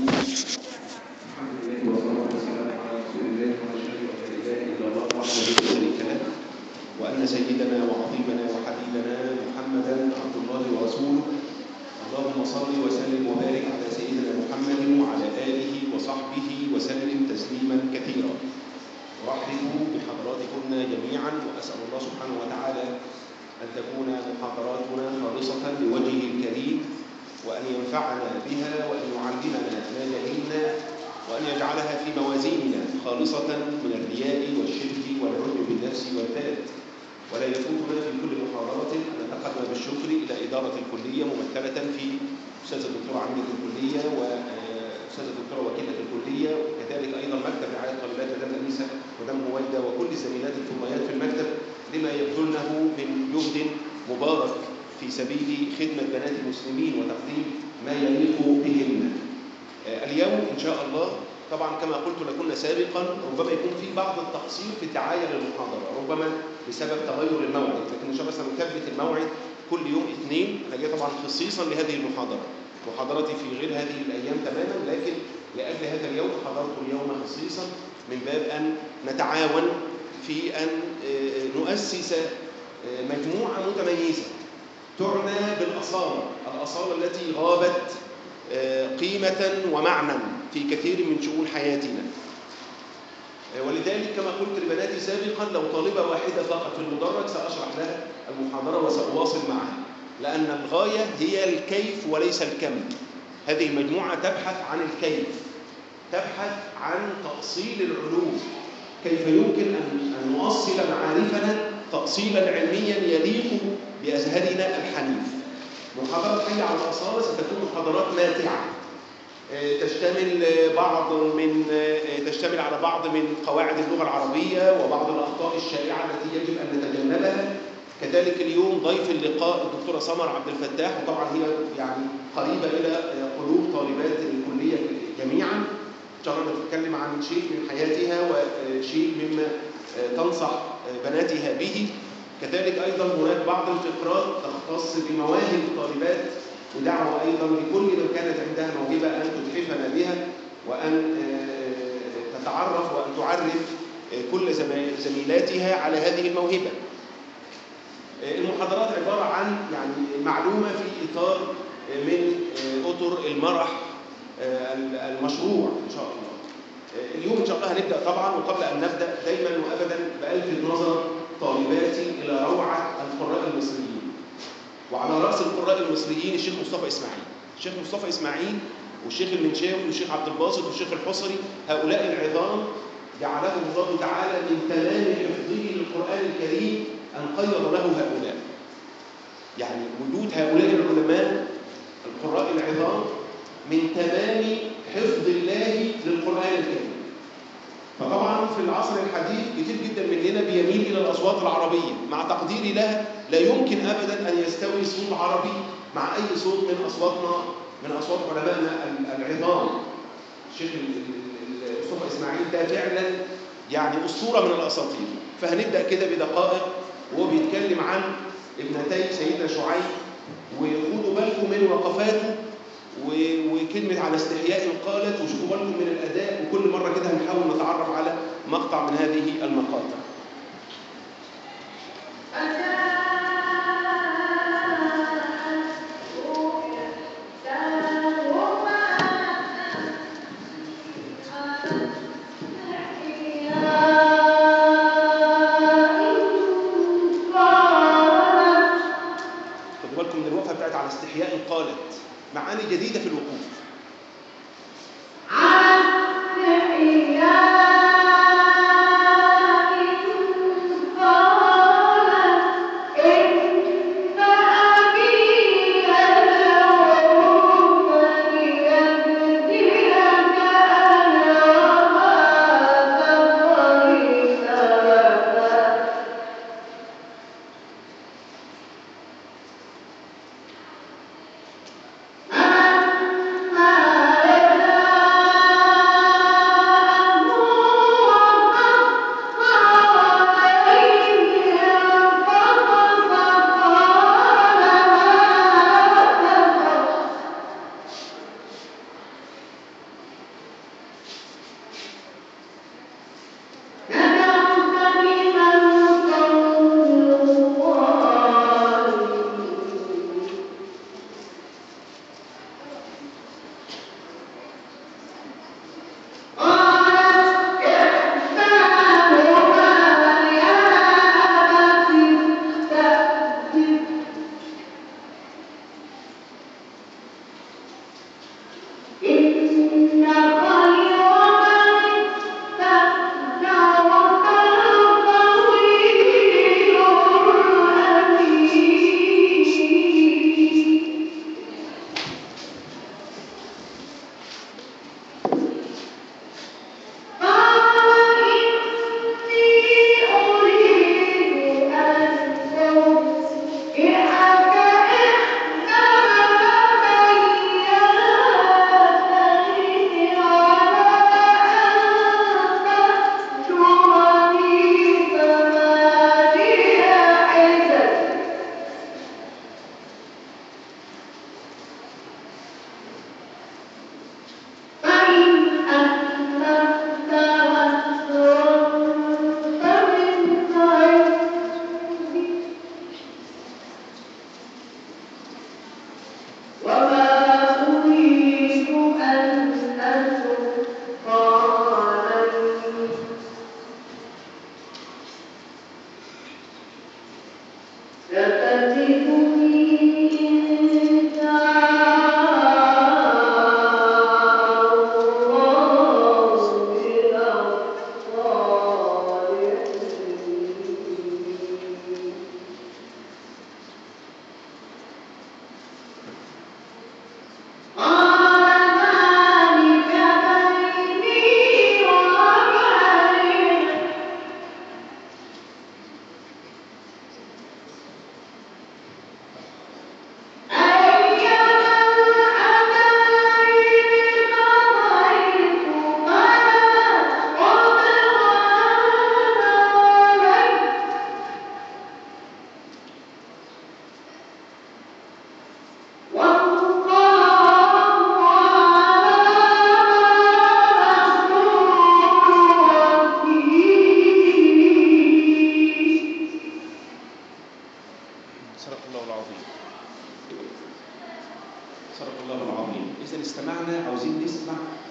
الحمد لله والصلاة والسلام على رسول الله ونشهد أن لا إله إلا الله وحده لا شريك له وأن سيدنا وعظيمنا وحبيبنا محمدا عبد الله ورسوله اللهم صل وسلم وبارك على سيدنا محمد وعلى آله وصحبه وسلم تسليما كثيرا أرحب بحضراتكن جميعا وأسأل الله سبحانه وتعالى أن تكون محاضراتنا خالصة لوجهه الكريم وأن ينفعنا بها وأن يعلمنا ما جهلنا وأن يجعلها في موازيننا خالصة من الرياء والشرك والعجب بالنفس والذات ولا يفوتنا في كل محاضرة أن نتقدم بالشكر إلى إدارة الكلية ممثلة في أستاذ الدكتور عميد الكلية وأستاذ الدكتور وكيلة الكلية وكذلك أيضا مكتب رعاية طالبات مدام أنيسة مدام هويدة وكل الزميلات الفضليات في المكتب لما يبذلنه من جهد مبارك في سبيل خدمة بنات المسلمين وتقديم ما يليق بهن. اليوم إن شاء الله طبعا كما قلت لكم سابقا ربما يكون في بعض التقصير في الدعاية للمحاضرة ربما بسبب تغير الموعد لكن إن شاء الله سنثبت الموعد كل يوم اثنين أنا جاي طبعا خصيصا لهذه المحاضرة محاضرتي في غير هذه الأيام تماما لكن لأجل هذا اليوم حضرت اليوم خصيصا من باب أن نتعاون في أن نؤسس مجموعة متميزة تعنى بالأصالة الأصالة التي غابت قيمة ومعنى في كثير من شؤون حياتنا ولذلك كما قلت لبناتي سابقا لو طالبة واحدة فقط في المدرج سأشرح لها المحاضرة وسأواصل معها لأن الغاية هي الكيف وليس الكم هذه المجموعة تبحث عن الكيف تبحث عن تأصيل العلوم كيف يمكن أن نؤصل معارفنا تأصيلا علميا يليق بأزهرنا الحنيف محاضرة حي على الأصالة ستكون محاضرات ماتعة تشتمل بعض من تشتمل على بعض من قواعد اللغة العربية وبعض الأخطاء الشائعة التي يجب أن نتجنبها كذلك اليوم ضيف اللقاء الدكتورة سمر عبد الفتاح وطبعا هي يعني قريبة إلى قلوب طالبات الكلية جميعا إن شاء الله نتكلم عن شيء من حياتها وشيء مما تنصح بناتها به كذلك أيضا هناك بعض الفقرات تختص بمواهب الطالبات ودعوة أيضا لكل من كانت عندها موهبة أن تتحفنا بها وأن تتعرف وأن تعرف كل زميلاتها على هذه الموهبة المحاضرات عبارة عن يعني معلومة في إطار من أطر المرح المشروع إن شاء الله اليوم إن شاء الله هنبدأ طبعا وقبل أن نبدأ دايما وأبدا بألفت نظر طالباتي إلى روعة القراء المصريين وعلى رأس القراء المصريين الشيخ مصطفى إسماعيل الشيخ مصطفى إسماعيل والشيخ المنشاوي والشيخ عبد الباسط والشيخ الحصري هؤلاء العظام جعلهم الله تعالى من تمام حفظه للقرآن الكريم أن قيض له هؤلاء يعني وجود هؤلاء العلماء القراء العظام من تمام حفظ الله للقرآن الكريم فطبعا في العصر الحديث كتير جدا مننا بيميل الى الاصوات العربيه مع تقديري لها لا يمكن ابدا ان يستوي صوت عربي مع اي صوت من اصواتنا من اصوات علمائنا العظام الشيخ مصطفى اسماعيل ده فعلا يعني اسطوره من الاساطير فهنبدا كده بدقائق وهو بيتكلم عن ابنتي سيدنا شعيب وخدوا بالكم من وقفاته وكلمة على استحياء قالت وشوفوا بالكم من الأداء وكل مرة كده هنحاول نتعرف على مقطع من هذه المقاطع خدوا بالكم من الوقفة بتاعت على استحياء قالت معاني جديدة في الوقوف أما سمعنا عاوزين نسمع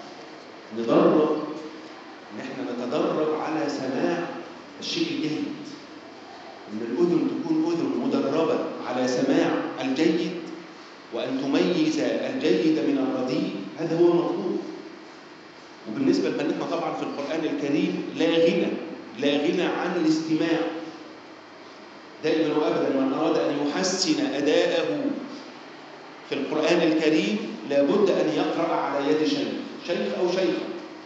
ندرب ان احنا نتدرب على سماع الشيء الجيد ان الاذن تكون اذن مدربه على سماع الجيد وان تميز الجيد من الرديء هذا هو المطلوب وبالنسبه لبناتنا طبعا في القران الكريم لا غنى لا غنى عن الاستماع دائما وابدا من اراد ان يحسن اداءه في القران الكريم لابد ان يقرا على يد شيخ شيخ او شيخه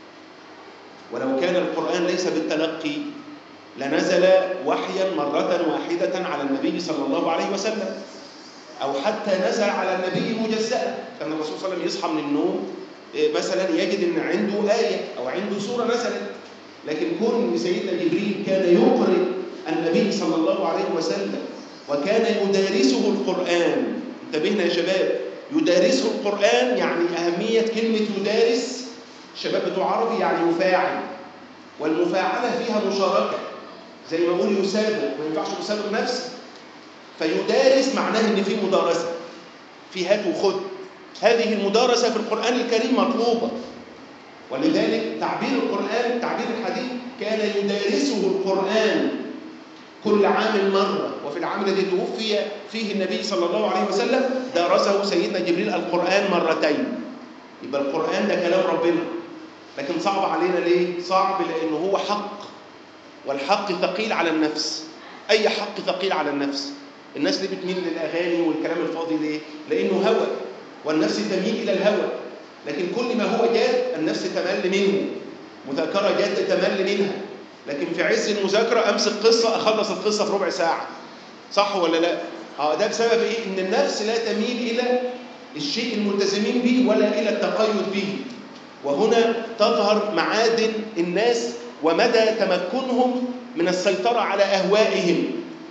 ولو كان القران ليس بالتلقي لنزل وحيا مره واحده على النبي صلى الله عليه وسلم او حتى نزل على النبي مجزأ كان الرسول صلى الله عليه وسلم يصحى من النوم مثلا يجد ان عنده ايه او عنده سوره نزلت لكن كون سيدنا جبريل كان يقرئ النبي صلى الله عليه وسلم وكان يدارسه القرآن انتبهنا يا شباب يدارسه القرآن يعني أهمية كلمة يدارس الشباب بتوع عربي يعني يفاعل والمفاعلة فيها مشاركة زي ما أقول يسابق ما ينفعش يسابق نفسه فيدارس معناه إن في مدارسة في هات وخد هذه المدارسة في القرآن الكريم مطلوبة ولذلك تعبير القرآن التعبير الحديث كان يدارسه القرآن كل عام مرة وفي العام الذي توفي فيه النبي صلى الله عليه وسلم درسه سيدنا جبريل القرآن مرتين يبقى القرآن ده كلام ربنا لكن صعب علينا ليه؟ صعب لأنه هو حق والحق ثقيل على النفس أي حق ثقيل على النفس الناس ليه بتميل للأغاني والكلام الفاضي ليه؟ لأنه هوى والنفس تميل إلى الهوى لكن كل ما هو جاد النفس تمل منه مذاكرة جاد تمل منها لكن في عز المذاكرة أمسك قصة أخلص القصة في ربع ساعة صح ولا لا؟ اه ده بسبب إيه؟ إن النفس لا تميل إلى الشيء الملتزمين به ولا إلى التقيد به وهنا تظهر معادن الناس ومدى تمكنهم من السيطرة على أهوائهم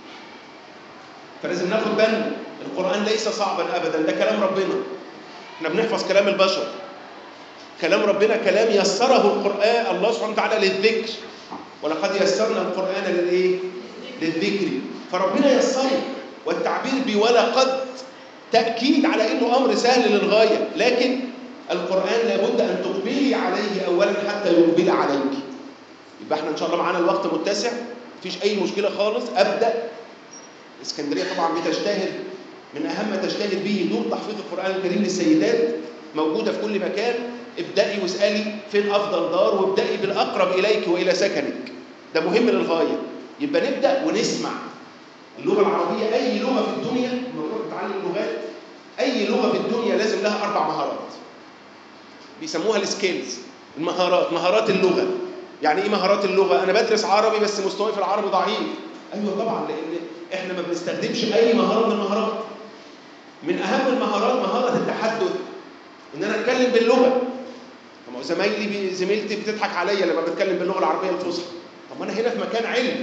فلازم ناخد بالنا القرآن ليس صعبا أبدا ده كلام ربنا احنا بنحفظ كلام البشر كلام ربنا كلام يسره القرآن الله سبحانه وتعالى للذكر ولقد يسرنا القرآن للإيه؟ للذكر فربنا يسره والتعبير بولقد تأكيد على إنه أمر سهل للغاية لكن القرآن لابد أن تقبلي عليه أولا حتى يقبل عليك يبقى احنا إن شاء الله معانا الوقت متسع مفيش أي مشكلة خالص أبدأ اسكندرية طبعا بتجتهد من أهم ما تجتهد به دور تحفيظ القرآن الكريم للسيدات موجودة في كل مكان ابدأي واسألي فين أفضل دار وابدأي بالأقرب إليك وإلى سكنك ده مهم للغاية يبقى نبدأ ونسمع اللغة العربية أي لغة في الدنيا لما نروح نتعلم اللغات أي لغة في الدنيا لازم لها أربع مهارات بيسموها السكيلز المهارات مهارات اللغة يعني إيه مهارات اللغة؟ أنا بدرس عربي بس مستواي في العربي ضعيف أيوه طبعا لأن إحنا ما بنستخدمش أي مهارة من المهارات من أهم المهارات مهارة التحدث إن أنا أتكلم باللغة طب زمايلي زميلتي بتضحك عليا لما بتكلم باللغة العربية الفصحى طب ما أنا هنا في مكان علم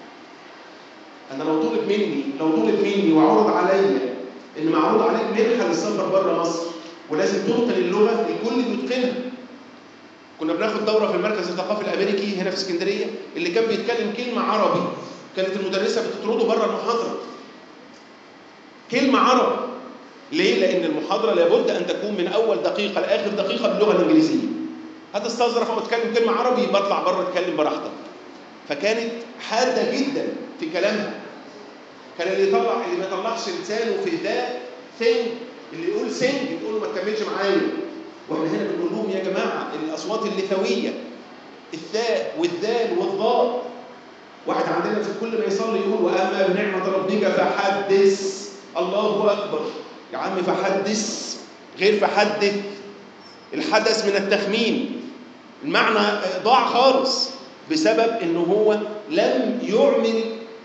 أنا لو طلب مني لو طلب مني وعرض عليا إن معروض عليك منحة للسفر بره مصر ولازم تتقن اللغة الكل بيتقنها كنا بناخد دورة في المركز الثقافي الأمريكي هنا في اسكندرية اللي كان بيتكلم كلمة عربي كانت المدرسة بتطرده بره المحاضرة كلمة عربي ليه؟ لأن المحاضرة لابد أن تكون من أول دقيقة لآخر دقيقة باللغة الإنجليزية هتستظرف أو تتكلم كلمة عربي بطلع بره اتكلم براحتك فكانت حادة جدا في كلامها كان اللي يطلع اللي ما يطلعش لسانه في ذا ثينج اللي يقول سنج يقول له ما تكملش معايا واحنا هنا بنقول لهم يا جماعه الاصوات اللثويه الثاء والذال والضاء واحد عندنا في كل ما يصلي يقول واما بنعمه ربك فحدث الله اكبر يا عم فحدث غير فحدث الحدث من التخمين المعنى ضاع خالص بسبب انه هو لم يعمل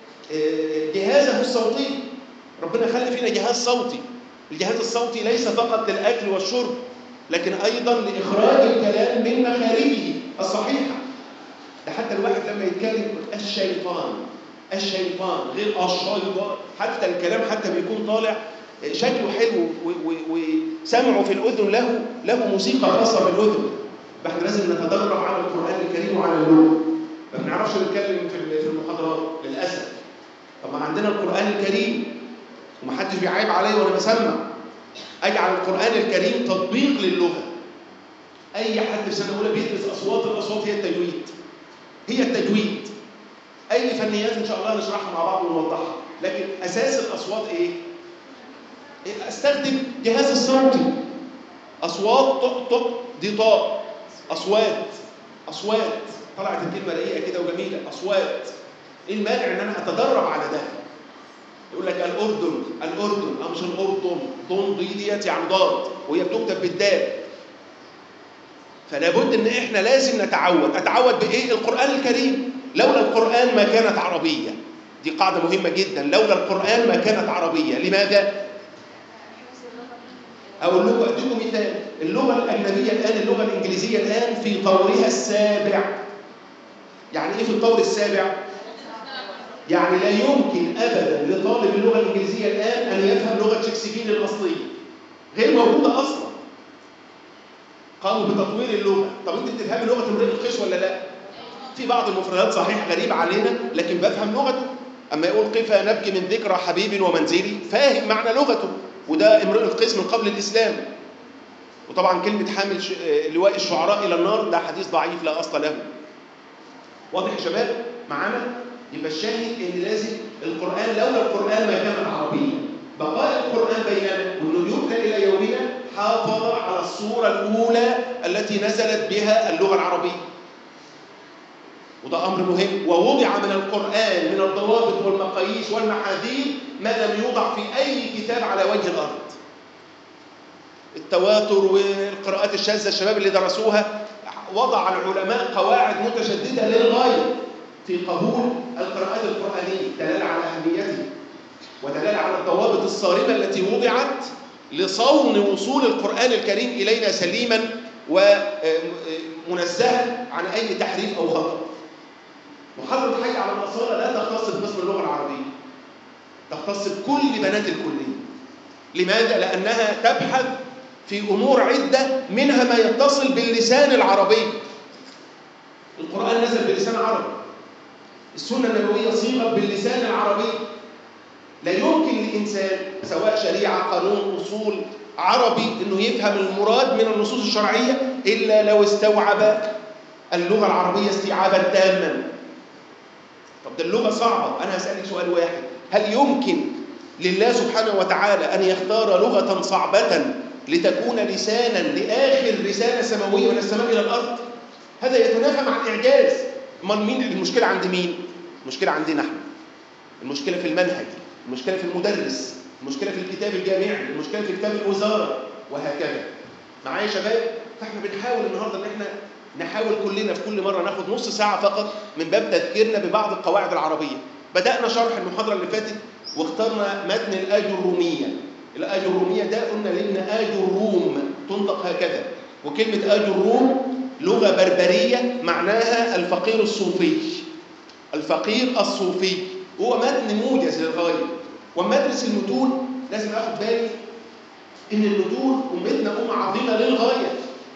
جهازه الصوتي ربنا خلي فينا جهاز صوتي الجهاز الصوتي ليس فقط للاكل والشرب لكن ايضا لاخراج الكلام من مخارجه الصحيحه ده حتى الواحد لما يتكلم الشيطان الشيطان غير الشيطان حتى الكلام حتى بيكون طالع شكله حلو وسمعه في الاذن له له موسيقى خاصه بالاذن احنا لازم نتدرب على القران الكريم وعلى اللغه ما بنعرفش نتكلم في المحاضرات للاسف طب ما عندنا القران الكريم ومحدش بيعيب عليا وانا بسمع اجعل القران الكريم تطبيق للغه اي حد في سنه اولى بيدرس اصوات الاصوات هي التجويد هي التجويد اي فنيات ان شاء الله نشرحها مع بعض ونوضحها لكن اساس الاصوات ايه إيه؟ استخدم جهاز الصوتي اصوات طق طق دي طاء اصوات اصوات طلعت الكلمه رقيقه كده وجميله اصوات ايه المانع ان انا اتدرب على ده يقول لك الاردن الاردن اه مش الاردن ضم ضي ديت يعني ضاد وهي بتكتب بالدال فلا بد ان احنا لازم نتعود اتعود بايه القران الكريم لولا القران ما كانت عربيه دي قاعده مهمه جدا لولا القران ما كانت عربيه لماذا اقول لكم اديكم مثال اللغه الاجنبيه الان اللغه الانجليزيه الان في طورها السابع يعني ايه في الطور السابع يعني لا يمكن ابدا لطالب اللغه الانجليزيه الان ان يفهم لغه شكسبير الاصليه غير موجوده اصلا قاموا بتطوير اللغه طب انت بتفهمي لغه امرئ القيس ولا لا في بعض المفردات صحيح غريبه علينا لكن بفهم لغته اما يقول قف نبكي من ذكرى حبيب ومنزلي فاهم معنى لغته وده امرئ القيس من قبل الاسلام وطبعا كلمه حامل ش... لواء الشعراء الى النار ده حديث ضعيف لا اصل له واضح يا شباب معانا يبقى الشاهد ان لازم القران لولا القران ما كان عربيا بقاء القران بيننا وانه يتلى الى يومنا حافظ على الصوره الاولى التي نزلت بها اللغه العربيه وده امر مهم ووضع من القران من الضوابط والمقاييس والمحاذير ما لم يوضع في اي كتاب على وجه الارض التواتر والقراءات الشاذه الشباب اللي درسوها وضع العلماء قواعد متشدده للغايه في قبول القراءات القرآنية دلالة على أهميته ودلالة على الضوابط الصارمة التي وضعت لصون وصول القرآن الكريم إلينا سليما ومنزها عن أي تحريف أو خطأ محاضرة حي على الأصالة لا تختص بقسم اللغة العربية تختص بكل بنات الكلية لماذا؟ لأنها تبحث في أمور عدة منها ما يتصل باللسان العربي القرآن نزل بلسان عربي السنة النبوية صيغت باللسان العربي لا يمكن لإنسان سواء شريعة قانون أصول عربي إنه يفهم المراد من النصوص الشرعية إلا لو استوعب اللغة العربية استيعابا تاما طب ده اللغة صعبة أنا هسألك سؤال واحد هل يمكن لله سبحانه وتعالى أن يختار لغة صعبة لتكون لسانا لآخر رسالة سماوية من السماء إلى الأرض هذا يتنافى مع الإعجاز امال مين المشكله عند مين المشكله عندنا احنا المشكله في المنهج المشكله في المدرس المشكله في الكتاب الجامعي المشكله في كتاب الوزاره وهكذا معايا يا شباب فاحنا بنحاول النهارده ان احنا نحاول كلنا في كل مره ناخد نص ساعه فقط من باب تذكيرنا ببعض القواعد العربيه بدانا شرح المحاضره اللي فاتت واخترنا متن الاج الروميه الاج الروميه ده قلنا لان اج الروم تنطق هكذا وكلمه اج الروم لغة بربرية معناها الفقير الصوفي الفقير الصوفي هو متن موجز للغاية وأما أدرس المتون لازم آخد بالي إن المتون أمتنا أمة عظيمة للغاية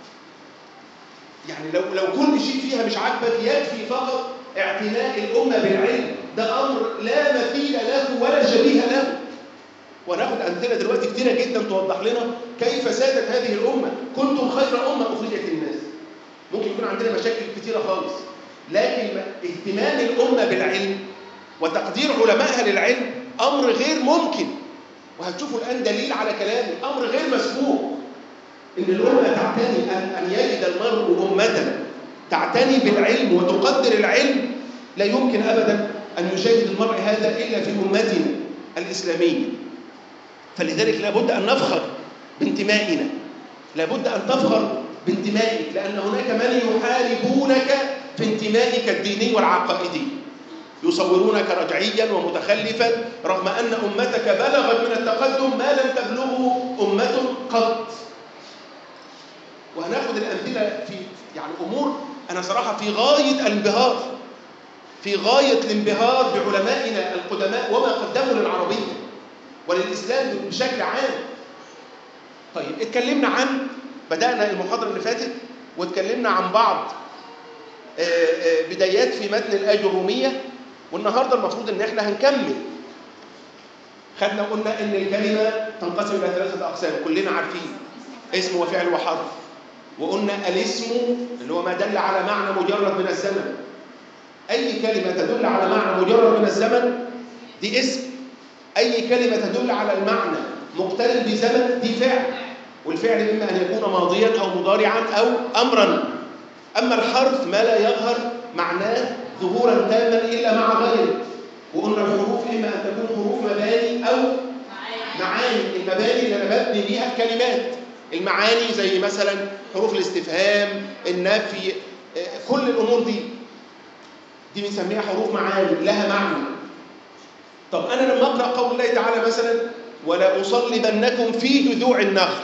يعني لو لو كل شيء فيها مش عاجبك يكفي فقط اعتناء الأمة بالعلم ده أمر لا مثيل له ولا شبيه له وناخد أمثلة دلوقتي كتيرة جدا توضح لنا كيف سادت هذه الأمة كنتم خير أمة أخرجت للناس ممكن يكون عندنا مشاكل كتيرة خالص لكن اهتمام الأمة بالعلم وتقدير علمائها للعلم أمر غير ممكن وهتشوفوا الآن دليل على كلامي أمر غير مسبوق إن الأمة تعتني أن, أن يجد المرء أمة تعتني بالعلم وتقدر العلم لا يمكن أبدا أن يشاهد المرء هذا إلا في أمتنا الإسلامية فلذلك لابد أن نفخر بانتمائنا لابد أن تفخر بانتمائك لأن هناك من يحاربونك في انتمائك الديني والعقائدي يصورونك رجعيا ومتخلفا رغم أن أمتك بلغت من التقدم ما لم تبلغه أمة قط وهناخد الأمثلة في يعني أمور أنا صراحة في غاية الانبهار في غاية الانبهار بعلمائنا القدماء وما قدموا للعربية وللإسلام بشكل عام طيب اتكلمنا عن بدأنا المحاضرة اللي فاتت واتكلمنا عن بعض بدايات في متن الآية الرومية والنهاردة المفروض إن إحنا هنكمل خدنا وقلنا إن الكلمة تنقسم إلى ثلاثة أقسام كلنا عارفين اسم وفعل وحرف وقلنا الاسم اللي هو ما دل على معنى مجرد من الزمن أي كلمة تدل على معنى مجرد من الزمن دي اسم أي كلمة تدل على المعنى مقترن بزمن دي فعل والفعل إما أن يكون ماضيا أو مضارعا أو أمرا أما الحرف ما لا يظهر معناه ظهورا تاما إلا مع غيره وقلنا الحروف إما أن تكون حروف مباني أو معاني المباني اللي أنا ببني بيها الكلمات المعاني زي مثلا حروف الاستفهام النفي كل الأمور دي دي بنسميها حروف معاني لها معنى طب أنا لما أقرأ قول الله تعالى مثلا ولا أصلبنكم في جذوع النخل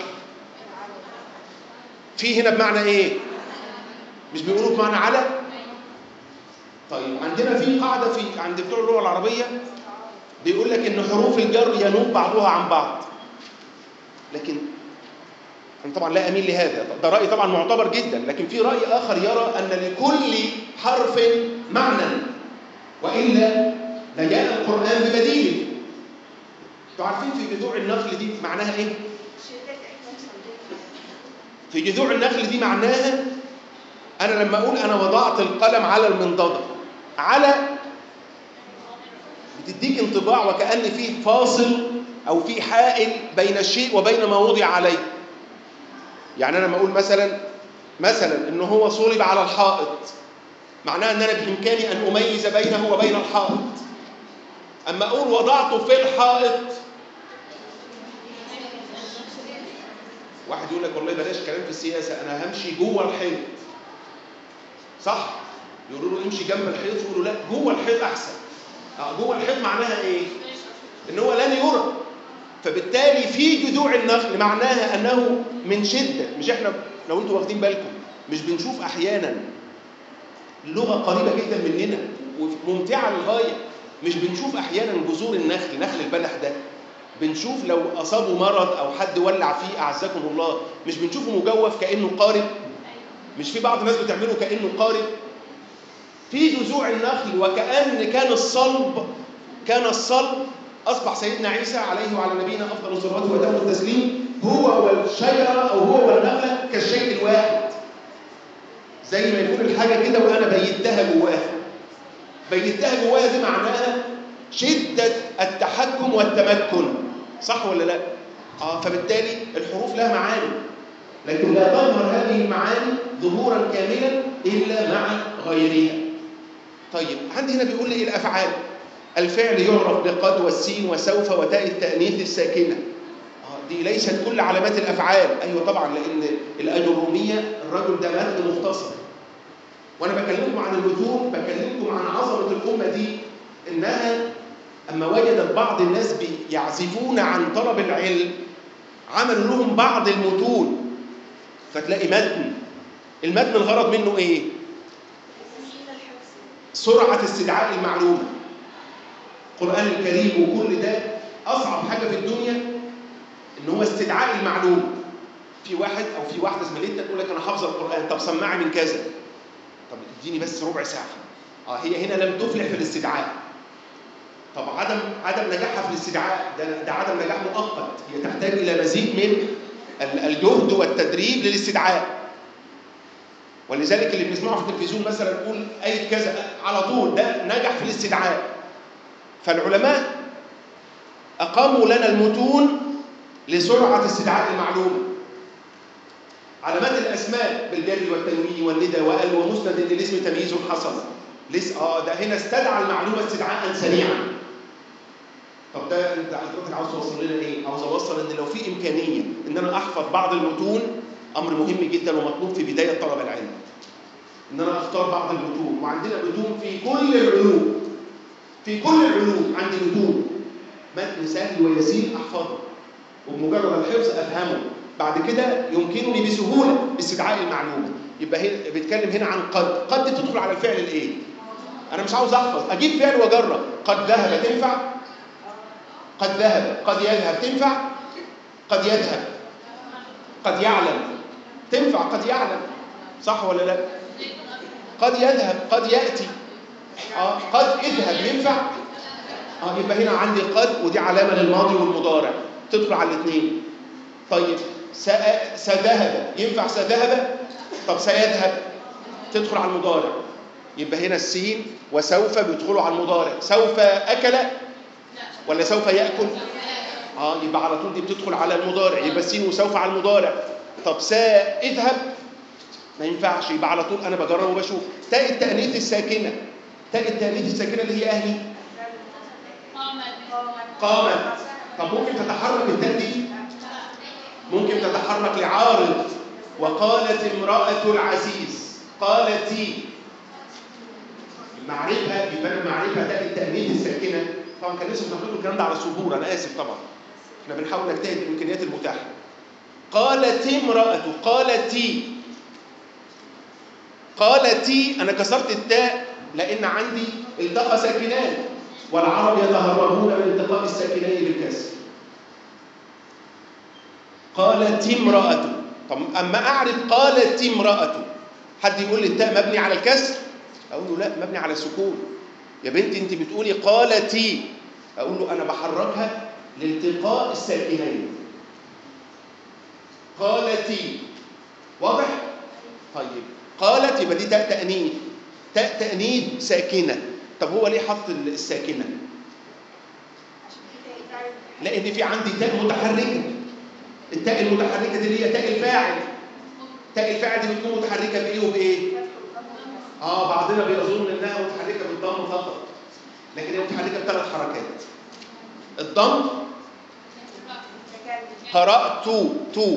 في هنا بمعنى إيه؟ مش بيقولوا بمعنى على؟ طيب عندنا في قاعدة في عند بتوع اللغة العربية بيقول لك إن حروف الجر ينوب بعضها عن بعض لكن أنا طبعا لا أميل لهذا ده رأي طبعا معتبر جدا لكن في رأي آخر يرى أن لكل حرف معنى وإلا لجاء القرآن ببديله انتوا عارفين في جذوع النخل دي معناها ايه؟ في جذوع النخل دي معناها انا لما اقول انا وضعت القلم على المنضده على بتديك انطباع وكأن فيه فاصل او في حائل بين الشيء وبين ما وضع عليه يعني انا لما اقول مثلا مثلا ان هو صلب على الحائط معناه ان انا بامكاني ان اميز بينه وبين الحائط اما اقول وضعته في الحائط واحد يقول لك والله بلاش كلام في السياسه انا همشي جوه الحيط صح يقولوا له امشي جنب الحيط يقولوا لا جوه الحيط احسن اه جوه الحيط معناها ايه ان هو لن يرى فبالتالي في جذوع النخل معناها انه من شده مش احنا لو انتوا واخدين بالكم مش بنشوف احيانا اللغه قريبه جدا مننا وممتعه للغايه مش بنشوف احيانا جذور النخل نخل البلح ده بنشوف لو اصابه مرض او حد ولع فيه اعزكم الله مش بنشوفه مجوف كانه قارب مش في بعض الناس بتعمله كانه قارب في جذوع النخل وكان كان الصلب كان الصلب اصبح سيدنا عيسى عليه وعلى نبينا افضل الصلاه واتم التسليم هو والشجره او هو والنخله كالشيء الواحد زي ما يكون الحاجه كده وانا بيتها جواها بيتها جواها دي معناها شدة التحكم والتمكن صح ولا لا؟ اه فبالتالي الحروف لها معاني لكن لا تظهر هذه المعاني ظهورا كاملا الا مع غيرها. طيب عندي هنا بيقول لي ايه الافعال؟ الفعل يعرف بقد والسين وسوف وتاء التأنيث الساكنة. آه دي ليست كل علامات الافعال، ايوه طبعا لان الاجرومية الرجل ده متن مختصر. وانا بكلمكم عن المتون بكلمكم عن عظمه الامه دي انها اما وجدت بعض الناس يعزفون عن طلب العلم عملوا لهم بعض المتون فتلاقي متن المتن الغرض منه ايه سرعه استدعاء المعلومه القران الكريم وكل ده اصعب حاجه في الدنيا ان هو استدعاء المعلومه في واحد او في واحده زميلتنا تقول لك انا حافظه القران طب سمعني من كذا طب اديني بس ربع ساعه اه هي هنا لم تفلح في الاستدعاء طب عدم عدم نجاحها في الاستدعاء ده, ده عدم نجاح مؤقت هي تحتاج الى مزيد من الجهد والتدريب للاستدعاء ولذلك اللي بنسمعه في التلفزيون مثلا يقول اي كذا على طول ده نجح في الاستدعاء فالعلماء اقاموا لنا المتون لسرعه استدعاء المعلومه علامات الاسماء بالجر والتنوين والندى وال ومسند للاسم تمييز حصل لسه اه ده هنا استدعى المعلومه استدعاء سريعا طب ده انت حضرتك عاوز توصل لنا ايه؟ عاوز اوصل ان لو في امكانيه ان انا احفظ بعض المتون امر مهم جدا ومطلوب في بدايه طلب العلم. ان انا اختار بعض المتون وعندنا متون في كل العلوم. في كل العلوم عندي متون. متن سهل ويسير احفظه وبمجرد الحفظ افهمه. بعد كده يمكنني بسهوله استدعاء المعلومه. يبقى هنا بيتكلم هنا عن قد، قد تدخل على الفعل الايه؟ انا مش عاوز احفظ، اجيب فعل واجرب، قد ذهب تنفع؟ قد ذهب قد يذهب تنفع قد يذهب قد يعلم تنفع قد يعلم صح ولا لا قد يذهب قد يأتي آه قد اذهب ينفع آه يبقى هنا عندي قد ودي علامة للماضي والمضارع تدخل على الاثنين طيب سذهب ينفع سذهب طب سيذهب تدخل على المضارع يبقى هنا السين وسوف بيدخلوا على المضارع سوف اكل ولا سوف ياكل اه يبقى على طول دي بتدخل على المضارع يبقى السين وسوف على المضارع طب ساذهب ما ينفعش يبقى على طول انا بجرب وبشوف تاء التانيث الساكنه تاء التانيث الساكنه اللي هي اهلي قامت طب ممكن تتحرك التاء دي ممكن تتحرك لعارض وقالت امرأة العزيز قالت معرفة يبقى أنا معرفة تاء التأنيث الساكنة طبعا كان لسه بناخد الكلام ده على السبورة أنا آسف طبعا احنا بنحاول نجتهد بالإمكانيات المتاحة قالت امرأة قالت قالت أنا كسرت التاء لأن عندي التقى ساكنان والعرب يتهربون من التقاء الساكنين بالكسر قالت امرأة طب أما أعرف قالت امرأة حد يقول لي التاء مبني على الكسر أقول له لا مبني على السكون يا بنتي أنت بتقولي قالتي أقول له أنا بحركها لالتقاء الساكنين قالتي واضح؟ طيب قالت يبقى دي تاء تأنيث تاء تأنيث ساكنة طب هو ليه حط الساكنة؟ لأن في عندي تاء متحركة التاء المتحركة دي اللي هي تاء الفاعل تاء الفاعل دي بتكون متحركة بإيه وبإيه؟ آه بعضنا بيظن إنها متحركة بالضم فقط لكن هي متحركة بثلاث حركات الضم قرأت تو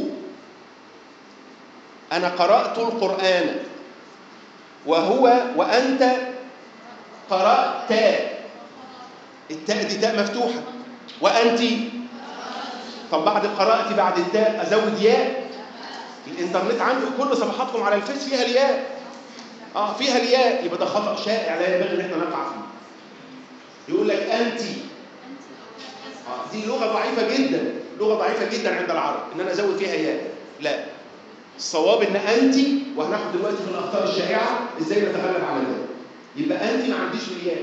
أنا قرأت القرآن وهو وأنت قرأت التاء دي تاء مفتوحة وأنت طب بعد قراءتي بعد التاء أزود ياء الإنترنت عندي كل صفحاتكم على الفيس فيها الياء اه فيها الياء يبقى ده خطأ شائع لا ينبغي ان احنا نقع فيه يقول لك أنت آه دي لغة ضعيفة جدا لغة ضعيفة جدا عند العرب ان انا ازود فيها ياء لا الصواب ان انت وهناخد دلوقتي في الاخطاء الشائعه ازاي نتغلب على ده يبقى انت ما عنديش الياء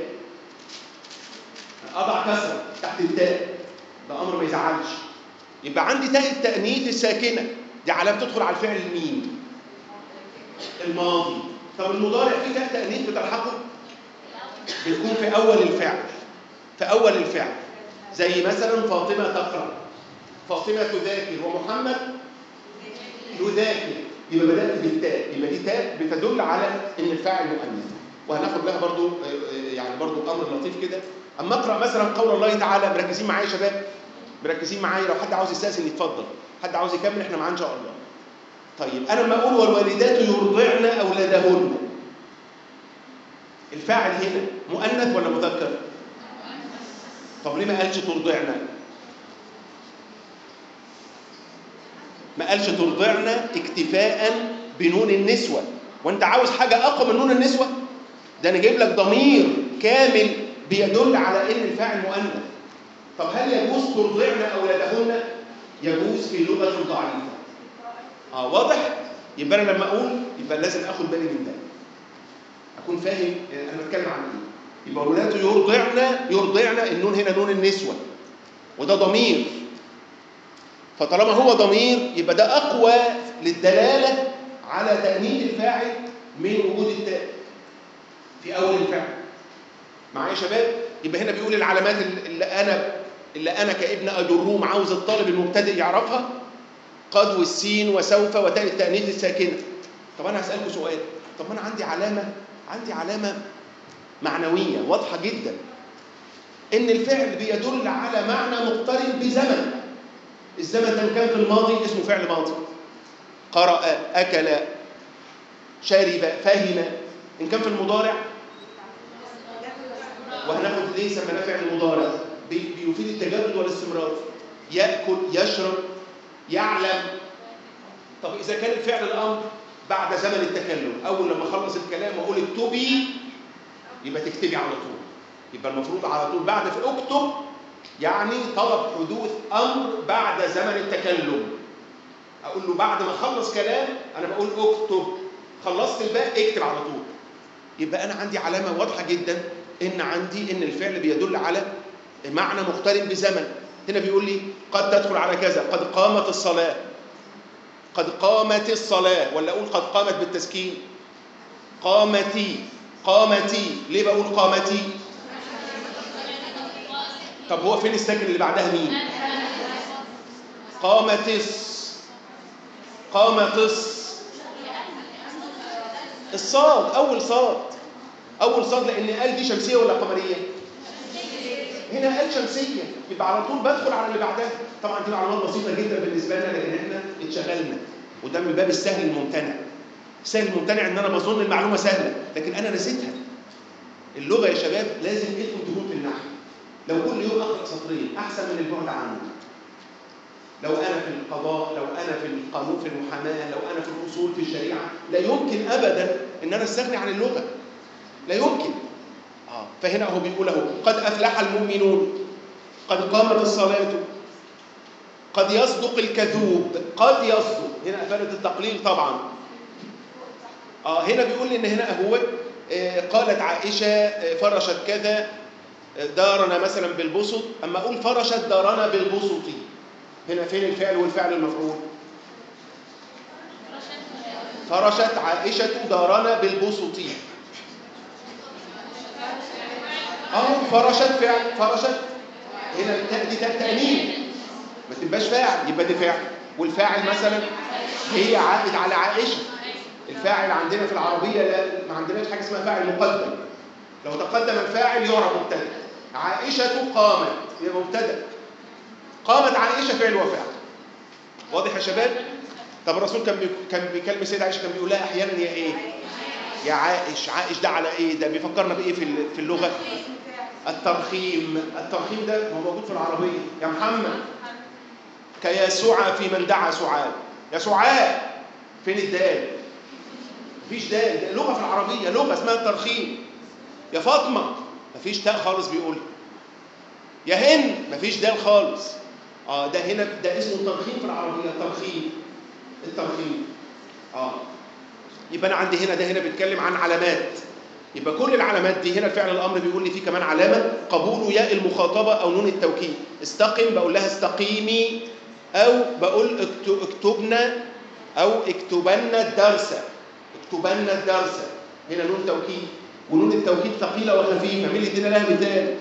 اضع كسره تحت التاء ده امر ما يزعلش يبقى عندي تاء التانيث الساكنه دي علامه تدخل على الفعل المين الماضي طب المضارع فيه تاء تانيث بتلحقه بتكون في اول الفعل في اول الفعل زي مثلا فاطمه تقرا فاطمه تذاكر ومحمد يذاكر يبقى بدات بالتاء يبقى دي تاء بتدل على ان الفاعل مؤنث وهناخد لها برضو يعني برضو امر لطيف كده اما اقرا مثلا قول الله تعالى مركزين معايا يا شباب مركزين معايا لو حد عاوز يستاذن يتفضل حد عاوز يكمل احنا معاه ان شاء الله طيب انا لما اقول والوالدات يرضعن اولادهن الفاعل هنا مؤنث ولا مذكر طب ليه ما قالش ترضعن ما قالش ترضعن اكتفاء بنون النسوه وانت عاوز حاجه اقوى من نون النسوه ده انا جايب لك ضمير كامل بيدل على ان الفاعل مؤنث طب هل يجوز ترضعن اولادهن يجوز في لغه ضعيفه اه واضح يبقى انا لما اقول يبقى لازم اخد بالي من ده اكون فاهم انا بتكلم عن ايه يبقى ولاده يرضعن يرضعن النون هنا نون النسوه وده ضمير فطالما هو ضمير يبقى ده اقوى للدلاله على تانيث الفاعل من وجود التاء في اول الفعل معايا يا شباب يبقى هنا بيقول العلامات اللي انا اللي انا كابن اجروم عاوز الطالب المبتدئ يعرفها قد والسين وسوف وتاء التانيث الساكنه طب انا هسالكم سؤال طب انا عندي علامه عندي علامه معنويه واضحه جدا ان الفعل بيدل على معنى مقترن بزمن الزمن ده كان في الماضي اسمه فعل ماضي قرأ أكل شرب فهم إن كان في المضارع وهناخد ليه سميناه فعل مضارع بيفيد التجدد والاستمرار يأكل يشرب يعلم طب إذا كان الفعل الأمر بعد زمن التكلم أول لما أخلص الكلام وأقول اكتبي يبقى تكتبي على طول يبقى المفروض على طول بعد في اكتب يعني طلب حدوث أمر بعد زمن التكلم أقول له بعد ما أخلص كلام أنا بقول اكتب خلصت الباقي اكتب على طول يبقى أنا عندي علامة واضحة جدا إن عندي إن الفعل بيدل على معنى مقترن بزمن هنا بيقول لي قد تدخل على كذا قد قامت الصلاة قد قامت الصلاة ولا أقول قد قامت بالتسكين قامتي قامتي ليه بقول قامتي طب هو فين الساكن اللي بعدها مين قامتس قامتس الصاد أول صاد أول صاد لأن قال دي شمسية ولا قمرية هنا قال شمسية يبقى على طول بدخل على اللي بعدها طبعا دي معلومات بسيطة جدا بالنسبة لنا لأن احنا اتشغلنا وده من باب السهل الممتنع السهل الممتنع ان انا بظن المعلومة سهلة لكن انا نسيتها اللغة يا شباب لازم انتم تكون في النحو لو كل يوم اقرا سطرين احسن من البعد عنه لو انا في القضاء لو انا في القانون في المحاماه لو انا في الاصول في الشريعه لا يمكن ابدا ان انا استغني عن اللغه لا يمكن اه فهنا هو بيقول اهو قد افلح المؤمنون قد قامت الصلاه قد يصدق الكذوب قد يصدق هنا افاده التقليل طبعا اه هنا بيقول لي ان هنا هو آه قالت عائشه آه فرشت كذا آه دارنا مثلا بالبسط اما اقول فرشت دارنا بالبسط هنا فين الفعل والفعل المفعول فرشت عائشة دارنا بالبسط اه فرشت فعل فرشت هنا التاء دي تاء تأنيب ما تبقاش فاعل يبقى دي فاعل والفاعل مثلا هي عائد على عائشة الفاعل عندنا في العربية لا ما عندناش حاجة اسمها فاعل مقدم لو تقدم الفاعل يعرف مبتدأ عائشة قامت هي مبتدأ قامت عائشة فعل وفعل واضح يا شباب طب الرسول كان بي... كان بيكلم السيدة عائشة كان بيقول لها احيانا يا ايه يا عائش عائش ده على ايه ده بيفكرنا بايه في في اللغه الترخيم الترخيم ده هو موجود في العربيه يا محمد كيسوع في من دعا سعاد يا سعاد فين الدال مفيش دال ده لغه في العربيه لغه اسمها الترخيم يا فاطمه مفيش تاء خالص بيقول يا هند مفيش دال خالص اه ده هنا ده اسمه الترخيم في العربيه الترخيم الترخيم اه يبقى انا عندي هنا ده هنا بيتكلم عن علامات يبقى كل العلامات دي هنا الفعل الامر بيقول لي فيه كمان علامه قبول ياء المخاطبه او نون التوكيد استقم بقول لها استقيمي او بقول اكتبنا او اكتبن الدرس اكتبن الدرس هنا نون توكيد ونون التوكيد ثقيله وخفيفه مين اللي ادينا لها مثال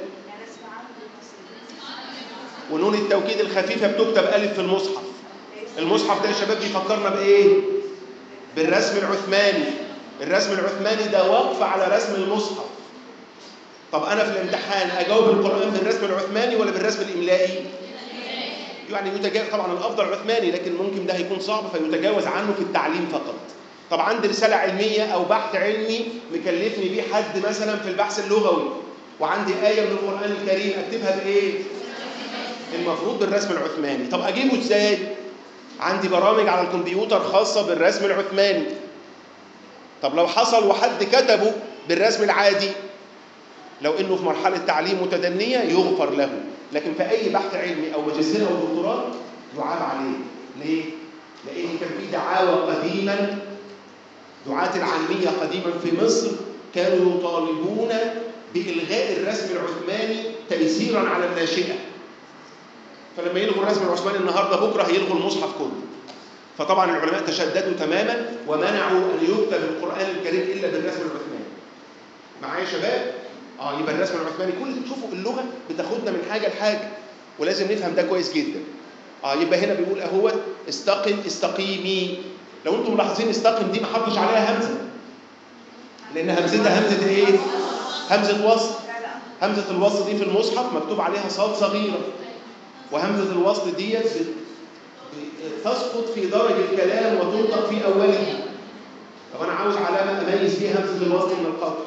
ونون التوكيد الخفيفه بتكتب الف في المصحف المصحف ده يا شباب بيفكرنا بايه بالرسم العثماني الرسم العثماني ده وقف على رسم المصحف طب انا في الامتحان اجاوب القران بالرسم العثماني ولا بالرسم الاملائي يعني يتجاوز طبعا الافضل العثماني لكن ممكن ده هيكون صعب فيتجاوز عنه في التعليم فقط طب عندي رساله علميه او بحث علمي مكلفني بيه حد مثلا في البحث اللغوي وعندي ايه من القران الكريم اكتبها بايه المفروض بالرسم العثماني طب اجيبه ازاي عندي برامج على الكمبيوتر خاصة بالرسم العثماني طب لو حصل وحد كتبه بالرسم العادي لو انه في مرحلة تعليم متدنية يغفر له لكن في اي بحث علمي او ماجستير او دكتوراه يعاب عليه ليه؟ لان كان في دعاوى قديما دعاة العلمية قديما في مصر كانوا يطالبون بإلغاء الرسم العثماني تيسيرا على الناشئة فلما يلغوا الرسم العثماني النهارده بكره هيلغوا المصحف كله فطبعا العلماء تشددوا تماما ومنعوا ان يكتب القران الكريم الا بالرسم العثماني معايا يا شباب اه يبقى الرسم العثماني كل شوفوا اللغه بتاخدنا من حاجه لحاجه ولازم نفهم ده كويس جدا اه يبقى هنا بيقول اهو استقم استقيمي لو انتم ملاحظين استقم دي ما حطش عليها همزه لان همزتها همزه ايه همزه وصل همزه الوصل دي في المصحف مكتوب عليها صاد صغيره وهمزة الوصل ديت تسقط في درج الكلام وتنطق في أوله طب أنا عاوز علامة أميز فيها همزة الوصل من القطع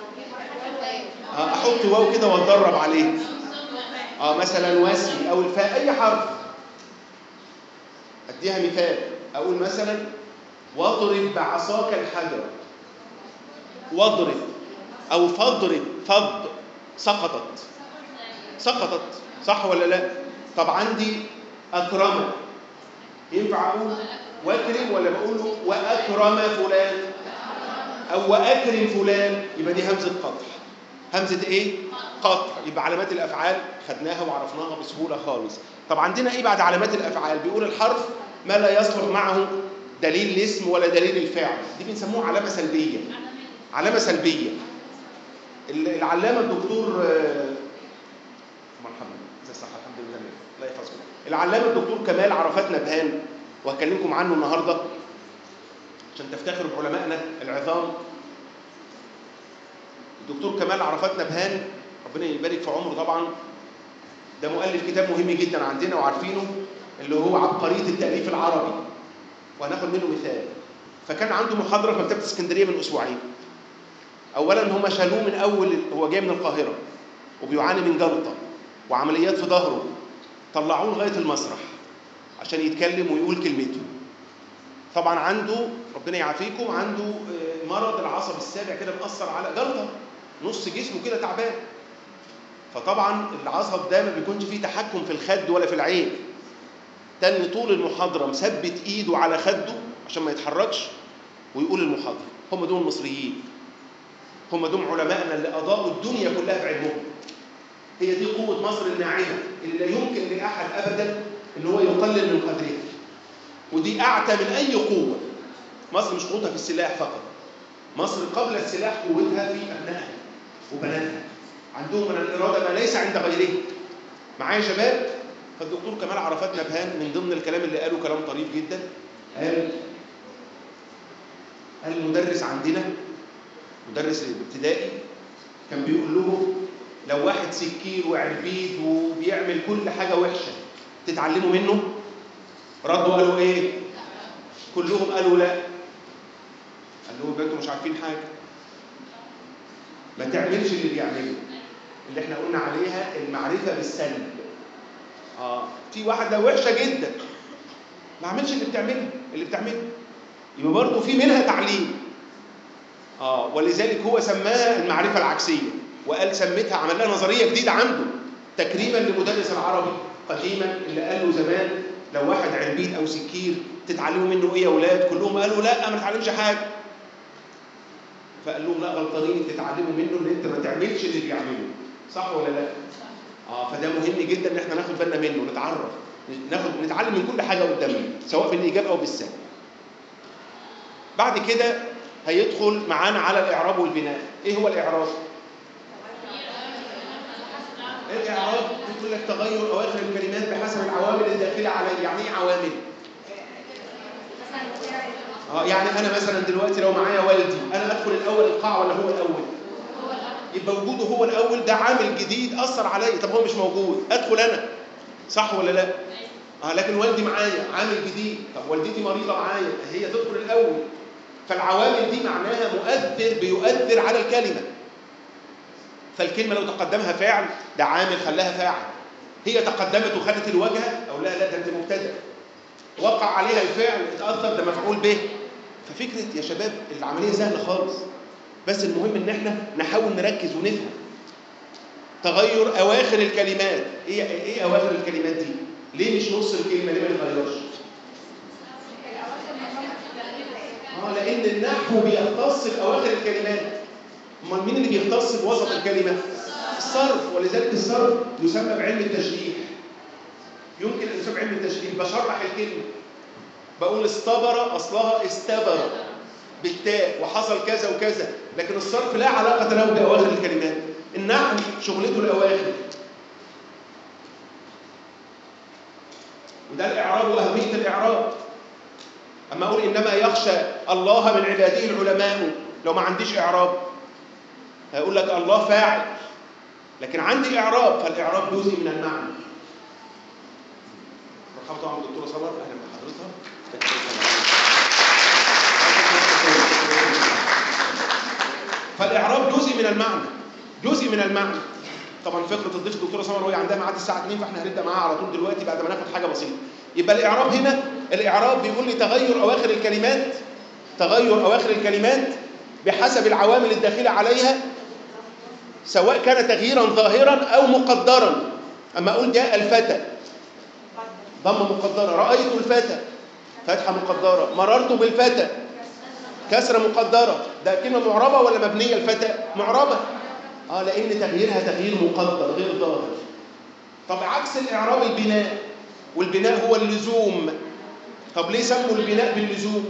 أحط واو كده وأتدرب عليه آه مثلا واسي أو الفاء أي حرف أديها مثال أقول مثلا واضرب بعصاك الحجر واضرب أو فاضرب فض سقطت سقطت صح ولا لا؟ طب عندي أكرم ينفع أقول وأكرم ولا بقول له وأكرم فلان أو وأكرم فلان يبقى دي همزة قطع همزة إيه؟ قطع يبقى علامات الأفعال خدناها وعرفناها بسهولة خالص طب عندنا إيه بعد علامات الأفعال؟ بيقول الحرف ما لا يصلح معه دليل الاسم ولا دليل الفعل دي بنسموها علامة سلبية علامة سلبية ال- العلامة الدكتور آه، مرحبا ازي الصحة الحمد لله الله يحفظكم العلامة الدكتور كمال عرفات نبهان وهكلمكم عنه النهارده عشان تفتخروا بعلمائنا العظام الدكتور كمال عرفات نبهان ربنا يبارك في عمره طبعا ده مؤلف كتاب مهم جدا عندنا وعارفينه اللي هو عبقرية التأليف العربي وهناخد منه مثال فكان عنده محاضرة في مكتبة اسكندرية من أسبوعين أولا هم شالوه من أول هو جاي من القاهرة وبيعاني من جلطة وعمليات في ظهره طلعوه لغاية المسرح عشان يتكلم ويقول كلمته طبعا عنده ربنا يعافيكم عنده آه، مرض العصب السابع كده مأثر على جلطة نص جسمه كده تعبان فطبعا العصب ده ما بيكونش فيه تحكم في الخد ولا في العين تاني طول المحاضرة مثبت ايده على خده عشان ما يتحركش ويقول المحاضرة هم دول المصريين هم دول علمائنا اللي أضاءوا الدنيا كلها بعلمهم هي دي قوة مصر الناعمة اللي لا يمكن لأحد أبدا إن هو يقلل من قدرها ودي أعتى من أي قوة مصر مش قوتها في السلاح فقط مصر قبل السلاح قوتها في أبنائها وبناتها عندهم من الإرادة ما ليس عند غيرهم معايا يا شباب فالدكتور كمال عرفات نبهان من ضمن الكلام اللي قاله كلام طريف جدا قال قال المدرس عندنا مدرس الابتدائي كان بيقول لهم لو واحد سكير وعربيد وبيعمل كل حاجة وحشة تتعلموا منه ردوا قالوا ايه كلهم قالوا لا قال لهم يبقى انتوا مش عارفين حاجة ما تعملش اللي بيعمله اللي احنا قلنا عليها المعرفة بالسلب اه في واحدة وحشة جدا ما عملش اللي بتعمله اللي بتعمله يبقى برضه في منها تعليم اه ولذلك هو سماها المعرفة العكسية وقال سميتها عمل لها نظرية جديدة عنده تكريما لمدرس العربي قديما اللي قال له زمان لو واحد عربيد او سكير تتعلموا منه ايه يا اولاد كلهم قالوا لا ما نتعلمش حاجه فقال لهم لا غلطانين تتعلموا منه ان انت ما تعملش اللي بيعمله صح ولا لا اه فده مهم جدا ان احنا ناخد بالنا منه نتعرف ناخد نتعلم من كل حاجه قدامنا سواء بالايجاب او بالسلب بعد كده هيدخل معانا على الاعراب والبناء ايه هو الاعراب الاعراب بتقول لك تغير اواخر الكلمات بحسب العوامل الداخله عليه يعني ايه عوامل اه يعني انا مثلا دلوقتي لو معايا والدي انا ادخل الاول القاعه ولا هو الاول يبقى وجوده هو الاول ده عامل جديد اثر عليا طب هو مش موجود ادخل انا صح ولا لا اه لكن والدي معايا عامل جديد طب والدتي مريضه معايا هي تدخل الاول فالعوامل دي معناها مؤثر بيؤثر على الكلمه فالكلمه لو تقدمها فاعل ده عامل خلاها فاعل هي تقدمت وخدت الوجهه او لا لا ده انت مبتدا وقع عليها الفعل اتاثر ده مفعول به ففكره يا شباب العمليه سهله خالص بس المهم ان احنا نحاول نركز ونفهم تغير اواخر الكلمات ايه ايه اواخر الكلمات دي ليه مش نص الكلمه ليه ما يتغيرش اه لان النحو بيختص باواخر الكلمات امال مين اللي بيختص بوسط الكلمه الصرف ولذلك الصرف يسمى بعلم التشريح يمكن ان يسمى علم التشريح بشرح الكلمه بقول استبر اصلها استبر بالتاء وحصل كذا وكذا لكن الصرف لا علاقه له باواخر الكلمات النحو شغلته الاواخر وده الاعراب واهميه الاعراب اما اقول انما يخشى الله من عباده العلماء لو ما عنديش اعراب هيقول لك الله فاعل لكن عندي اعراب فالاعراب جزء من المعنى مرحبا طبعا بالدكتوره سمر اهلا بحضرتها فالاعراب جزء من المعنى جزء من المعنى طبعا فكره الضيف الدكتوره سمر وهي عندها ميعاد الساعه 2 فاحنا هنبدا معاها على طول دلوقتي بعد ما ناخد حاجه بسيطه يبقى الاعراب هنا الاعراب بيقول لي تغير اواخر الكلمات تغير اواخر الكلمات بحسب العوامل الداخله عليها سواء كان تغييرا ظاهرا او مقدرا اما اقول جاء الفتى ضمه مقدره رايت الفتى فتحه مقدره مررت بالفتى كسره مقدره ده كلمه معربه ولا مبنيه الفتى معربه اه لان تغييرها تغيير مقدر غير ظاهر طب عكس الاعراب البناء والبناء هو اللزوم طب ليه سموا البناء باللزوم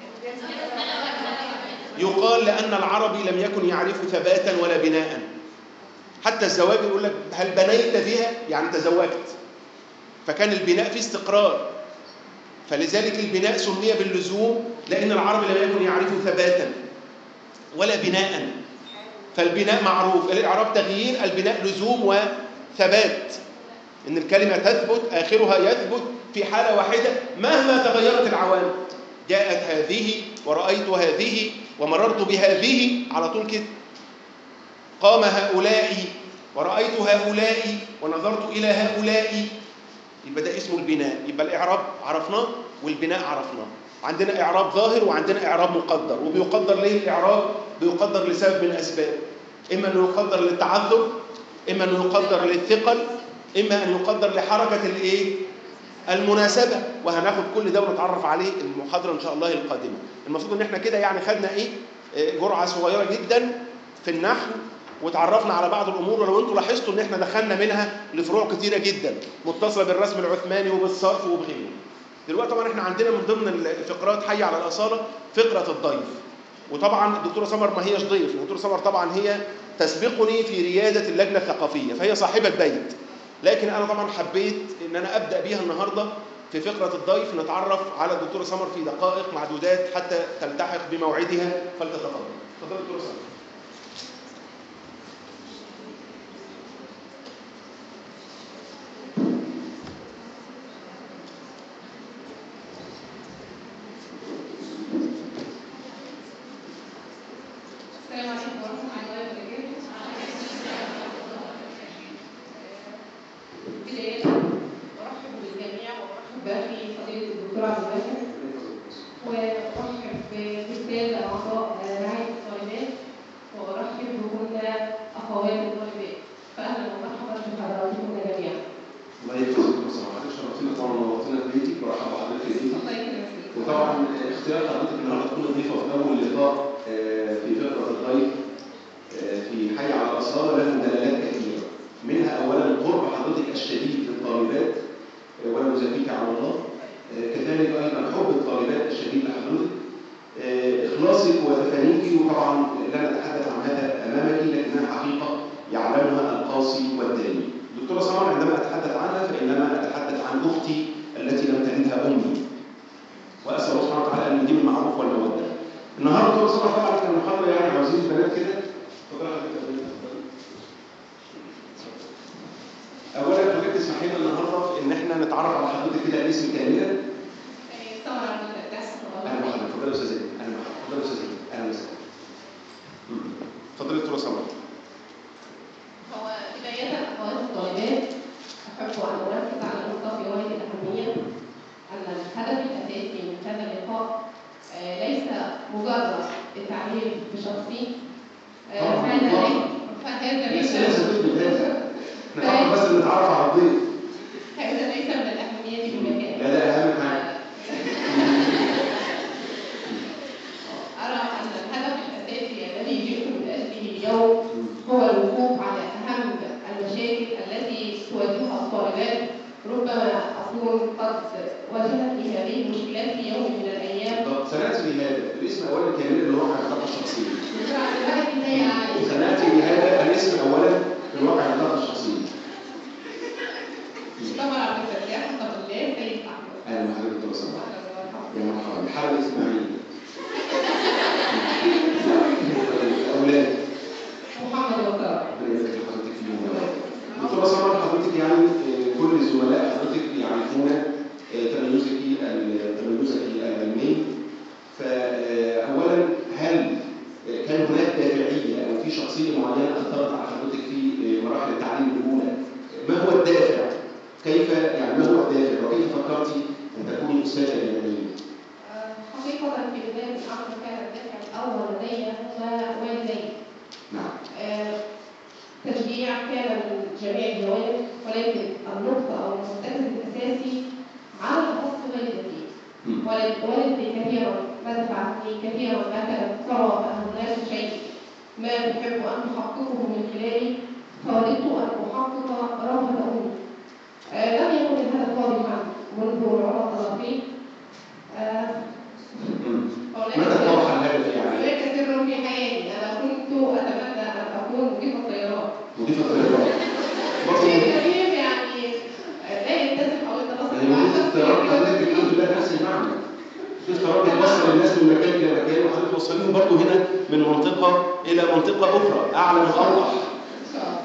يقال لأن العربي لم يكن يعرف ثباتا ولا بناء حتى الزواج يقول لك هل بنيت بها يعني تزوجت فكان البناء فيه استقرار فلذلك البناء سمي باللزوم لأن العربي لم يكن يعرف ثباتا ولا بناء فالبناء معروف الإعراب تغيير البناء لزوم وثبات إن الكلمة تثبت آخرها يثبت في حالة واحدة مهما تغيرت العوامل جاءت هذه ورأيت هذه ومررت بهذه على طول كده قام هؤلاء ورأيت هؤلاء ونظرت إلى هؤلاء يبقى ده اسمه البناء يبقى الإعراب عرفناه والبناء عرفناه عندنا إعراب ظاهر وعندنا إعراب مقدر وبيقدر ليه الإعراب بيقدر لسبب من الأسباب إما أنه يقدر للتعذر إما أنه يقدر للثقل إما أن يقدر لحركة الإيه المناسبة وهناخد كل ده ونتعرف عليه المحاضرة إن شاء الله القادمة المفروض إن إحنا كده يعني خدنا إيه جرعة صغيرة جدا في النحو وتعرفنا على بعض الامور ولو انتم لاحظتوا ان احنا دخلنا منها لفروع كتيره جدا متصله بالرسم العثماني وبالصرف وبغيره. دلوقتي طبعا احنا عندنا من ضمن الفقرات حي على الاصاله فقره الضيف. وطبعا الدكتوره سمر ما هيش ضيف، الدكتوره سمر طبعا هي تسبقني في رياده اللجنه الثقافيه فهي صاحبه بيت. لكن انا طبعا حبيت ان انا ابدا بيها النهارده في فقره الضيف نتعرف على الدكتوره سمر في دقائق معدودات حتى تلتحق بموعدها فلتتفضل. تفضل دكتوره سمر. آه، مم. هناك متى سر- اتضح الهدف يعني؟ هناك سر في حياتي أنا كنت أتمنى أن أكون مضيفة طيران مضيف الطيران برضه شيء غريب يعني لا يتسم أو يتناسق يعني مع مضيف الطيران شخصيتي حضرتك الحمد لله نفس المعنى مضيف الطيران بيوصل الناس من مكان الى مكان وحضرتك توصليهم برضه هنا من منطقه الى منطقه اخرى اعلى واوضح إن شاء الله.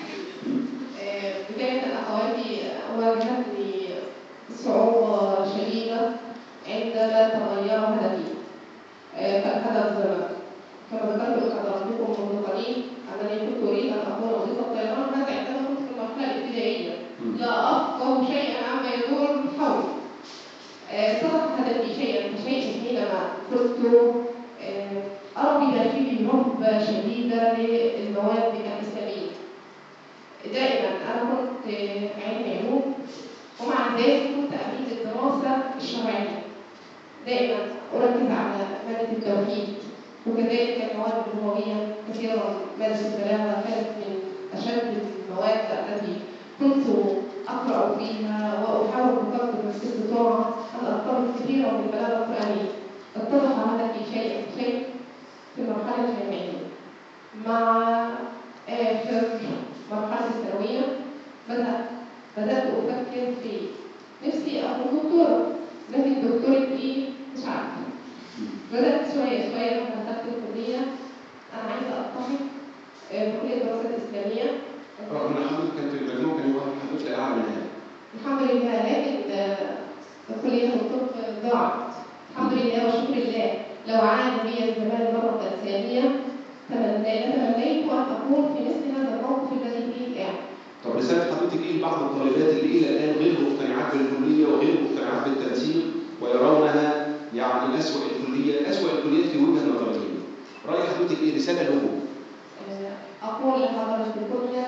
آه، بداية أخواتي واجهتني صعوبة شديدة عندما تغير هدفي. آه، فالهدف كما ذكرت لحضراتكم منذ قليل أنني كنت أريد أن أكون مضيفة طيران هذا عندما كنت في المرحلة الابتدائية. لا أفقه شيئا عما يدور حولي. آه، صدق هدفي شيئا فشيئا حينما كنت آه، أرى بداخلي رغبة شديدة للمواد الإسلامية. دائما أنا كنت علم علوم ومع ذلك كنت أميل للدراسة الشرعية. دائما أركز على مادة التوحيد وكذلك المواد اللغوية كثيرا مادة البلاغة كانت من أشد المواد التي كنت أقرأ فيها وأحاول بقدر الاستطاعة أن أرتبط كثيرا بالبلاغة القرآنية. اتضح هذا في شيء شيء في المرحلة الجامعية مع آخر مرحلة الثانوية بدأت بدأت أفكر في نفسي أكون دكتورة لكن دكتورة إيه مش عارفة بدأت شوية شوية لما دخلت الكلية أنا عايزة ألتحق آه، بكلية الدراسات الإسلامية رغم ان حضرتك كانت المجموع كان يوافق حضرتك لاعلى من هذا الحمد لله لكن آه، كلية الطب ضاعت الحمد لله وشكر الله لو عاد بي الزمان مرة ثانية تمنى تمنيت أن أكون في مثل هذا الموقف الذي فيه الآن طب رسالة حضرتك ايه لبعض الطالبات اللي الى الان غير مقتنعات بالكلية وغير مقتنعات بالتنسيق ويرونها يعني اسوأ الكلية اسوأ الكليات في وجهة نظرهم. رأي حضرتك ايه رسالة لهم؟ آه، أقول لحضرتك الدنيا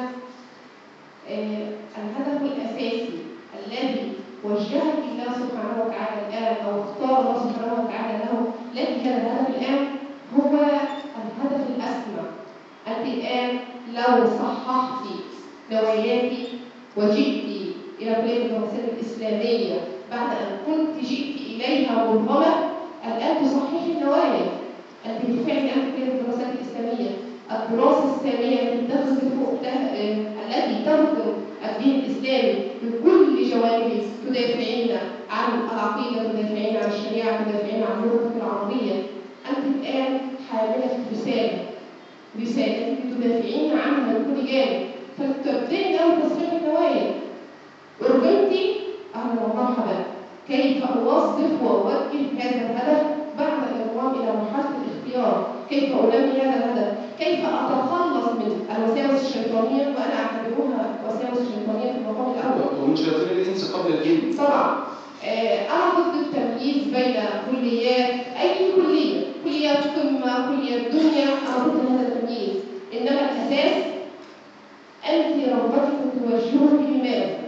آه، الهدف الأساسي الذي وجهك الله سبحانه وتعالى الآن أو اختار الله سبحانه وتعالى له لك هذا الهدف الآن هو الهدف الأسمى أنت الآن لو صححت نواياك وجئت إلى كلية الدراسات الإسلامية بعد أن كنت جئت إليها مرغمة الآن تصححي النوايا أنت بالفعل الآن في كلية الدراسات الإسلامية الدراسة السامية التي تخدم التي تخدم الدين الإسلامي بكل جوانبه تدافعين عن العقيدة تدافعين عن الشريعة تدافعين عن اللغة العربية أنت الآن حاملة رسالة رسالة تدافعين عنها من كل جانب فتبدأي الآن تصحيح النوايا أرجوتي أهلا ومرحبا كيف أوظف وأوجه هذا الهدف بعد الانضمام إلى مرحلة الاختيار كيف أنمي هذا الهدف كيف أتخلص من الوساوس الشيطانية وأنا أعتبرها وساوس شيطانية في المقام الأول ومن شياطين الانس قبل الجن. طبعا آه، أنا ضد التمييز بين كليات أي كلية كليات قمة كليات دنيا أنا ضد هذا التمييز إنما الأساس أنت رغبتك توجهك لماذا؟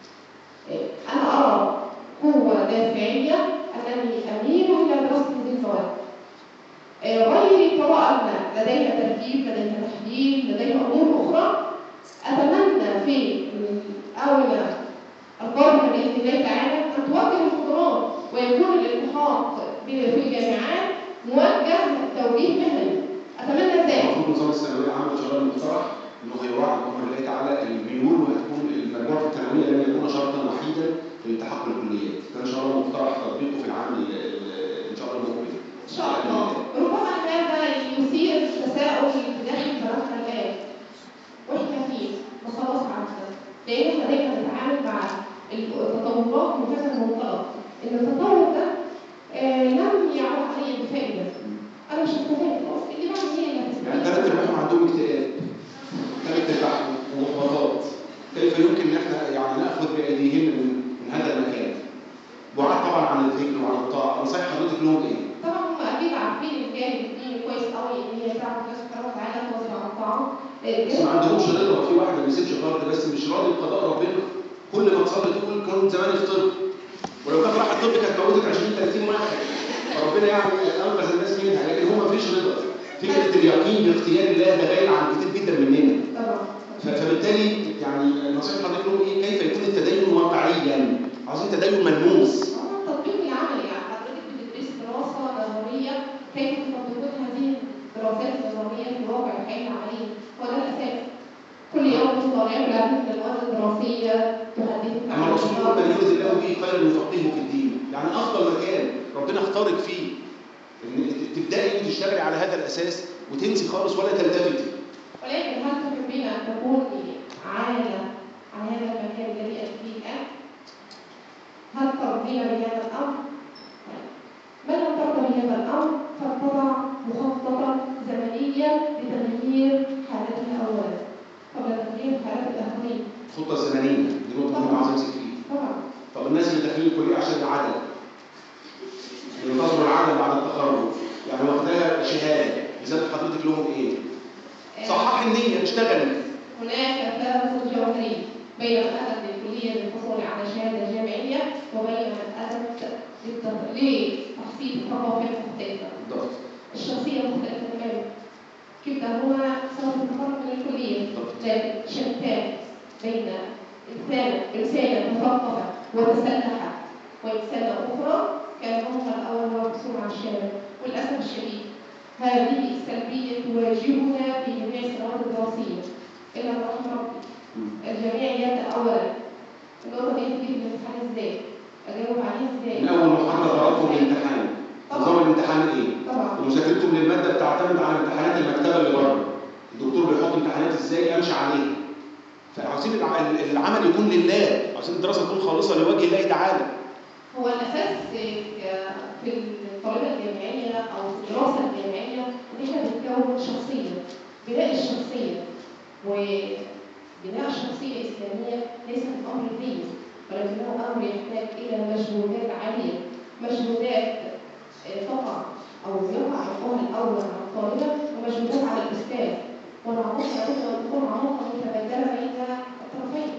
آه، أنا أرى قوة دافعية أنني أميل إلى دراسة هذه المواد آه، غيري ترى أن لديها ترتيب لديها تحليل لديها أمور أخرى أتمنى في الآونة القادمة بإذن الله تعالى أن توجه القدرات ويكون الالتحاق ب- في الجامعات موجه توجيه مهني أتمنى ذلك المفروض نظام الثانوية العامة إن شاء الله المقترح إنه هيراعي بأمر الله تعالى الميول وهتكون المجموع في الثانوية لن يكون شرطا وحيدا للالتحاق بالكليات. ده إن شاء الله مقترح تطبيقه في العام ال- ال- إن شاء الله المقبل. إن شاء الله ربما هذا يثير التساؤل بداخل بلدنا الآن وإحنا فيه وخلاص عدنا لأن إحنا دايما بنتعامل مع التطورات من هذا المنطلق إن التطور ده آه، لم يعود علي بفائدة أنا مش هستفاد خلاص اللي بعد هي اللي يعني ثلاث هتستفيد أرباعهم عندهم اكتئاب. ثلاث أرباعهم ومحبطات. كيف يمكن إن إحنا يعني نأخذ بأيديهم من من هذا المكان؟ بعاد طبعا عن الذكر وعن الطاعة، نصيحة حضرتك لهم إيه؟ طبعا هم اكيد عارفين الجانب الديني كويس قوي ان هي تعرف الله سبحانه وتعالى توصل على الطاعه بس ما عندهمش رضا في واحد ما بيسيبش فرض بس مش راضي بقضاء ربنا كل ما تصلي تقول كنت زمان في طب ولو كانت راحت طب كانت موتت 20 30 واحد فربنا يعني انقذ الناس منها لكن هو ما فيش رضا فكره اليقين باختيار الله ده غايب عن كتير جدا مننا طبعا ف- فبالتالي يعني نصيحه حضرتك لهم ايه كيف يكون التدين واقعيا عاوزين تدين ملموس هو التطبيق العملي يعني حضرتك الله به خير يفقهه في الدين يعني افضل مكان ربنا اختارك فيه ان تبداي وتشتغلي على هذا الاساس وتنسي خالص ولا تلتفتي ولكن هل تحبين أن تكوني عالة على هذا المكان الذي أنت فيه الآن؟ هل ترضين بهذا الأمر؟ من لم ترضى بهذا الأمر فلتضع مخططا زمنيا لتغيير حالتها أولا قبل تغيير حالات الآخرين الخطه الزمنيه دي نقطه مهمه عايز امسك فيها طبعا طب الناس اللي داخلين الكليه عشان العدل ينتظروا العدل بعد التخرج يعني واخداها شهاده لذلك حضرتك لهم ايه؟ صحح النيه اشتغلي هناك فارق جوهري بين من أتت للكلية للحصول على شهادة جامعية وبين من أتت للت- لتحصيل ثقافات مختلفة. بالضبط الشخصية مختلفة تماما. كلاهما سوف يتخرج من الكلية لكن شتان بين إنسانة إنسانة مثقفة ومسلحة وإنسانة أخرى كان همها الأول هو الحصول على الشهادة وللأسف الشديد هذه السلبية تواجهنا في جميع السنوات الدراسية إلا من رحم ربي مم. الجميع يبدأ أولا النقطة دي تجيب الامتحان إزاي؟ أجاوب عليها إزاي؟ من اول محاضره ضربتم الامتحان نظام الامتحان ايه؟ طبعا مذاكرتكم للماده بتعتمد على امتحانات المكتبه اللي بره الدكتور بيحط امتحانات ازاي امشي عليها فعاوزين الع- العمل يكون لله عاوزين الدراسه تكون خالصه لوجه الله تعالى هو الأساس ك- في الطالبة الجامعية أو في الدراسة الجامعية إن إحنا بنكون شخصية بناء الشخصية وبناء الشخصية الإسلامية ليس من أمر دين ولكنه أمر يحتاج إلى مجهودات عالية مجهودات آه، تقع أو يقع القول الأول على الطالبة ومجهودات على الأستاذ والعموق لابد أن تكون عموقا متبادلة بين الطرفين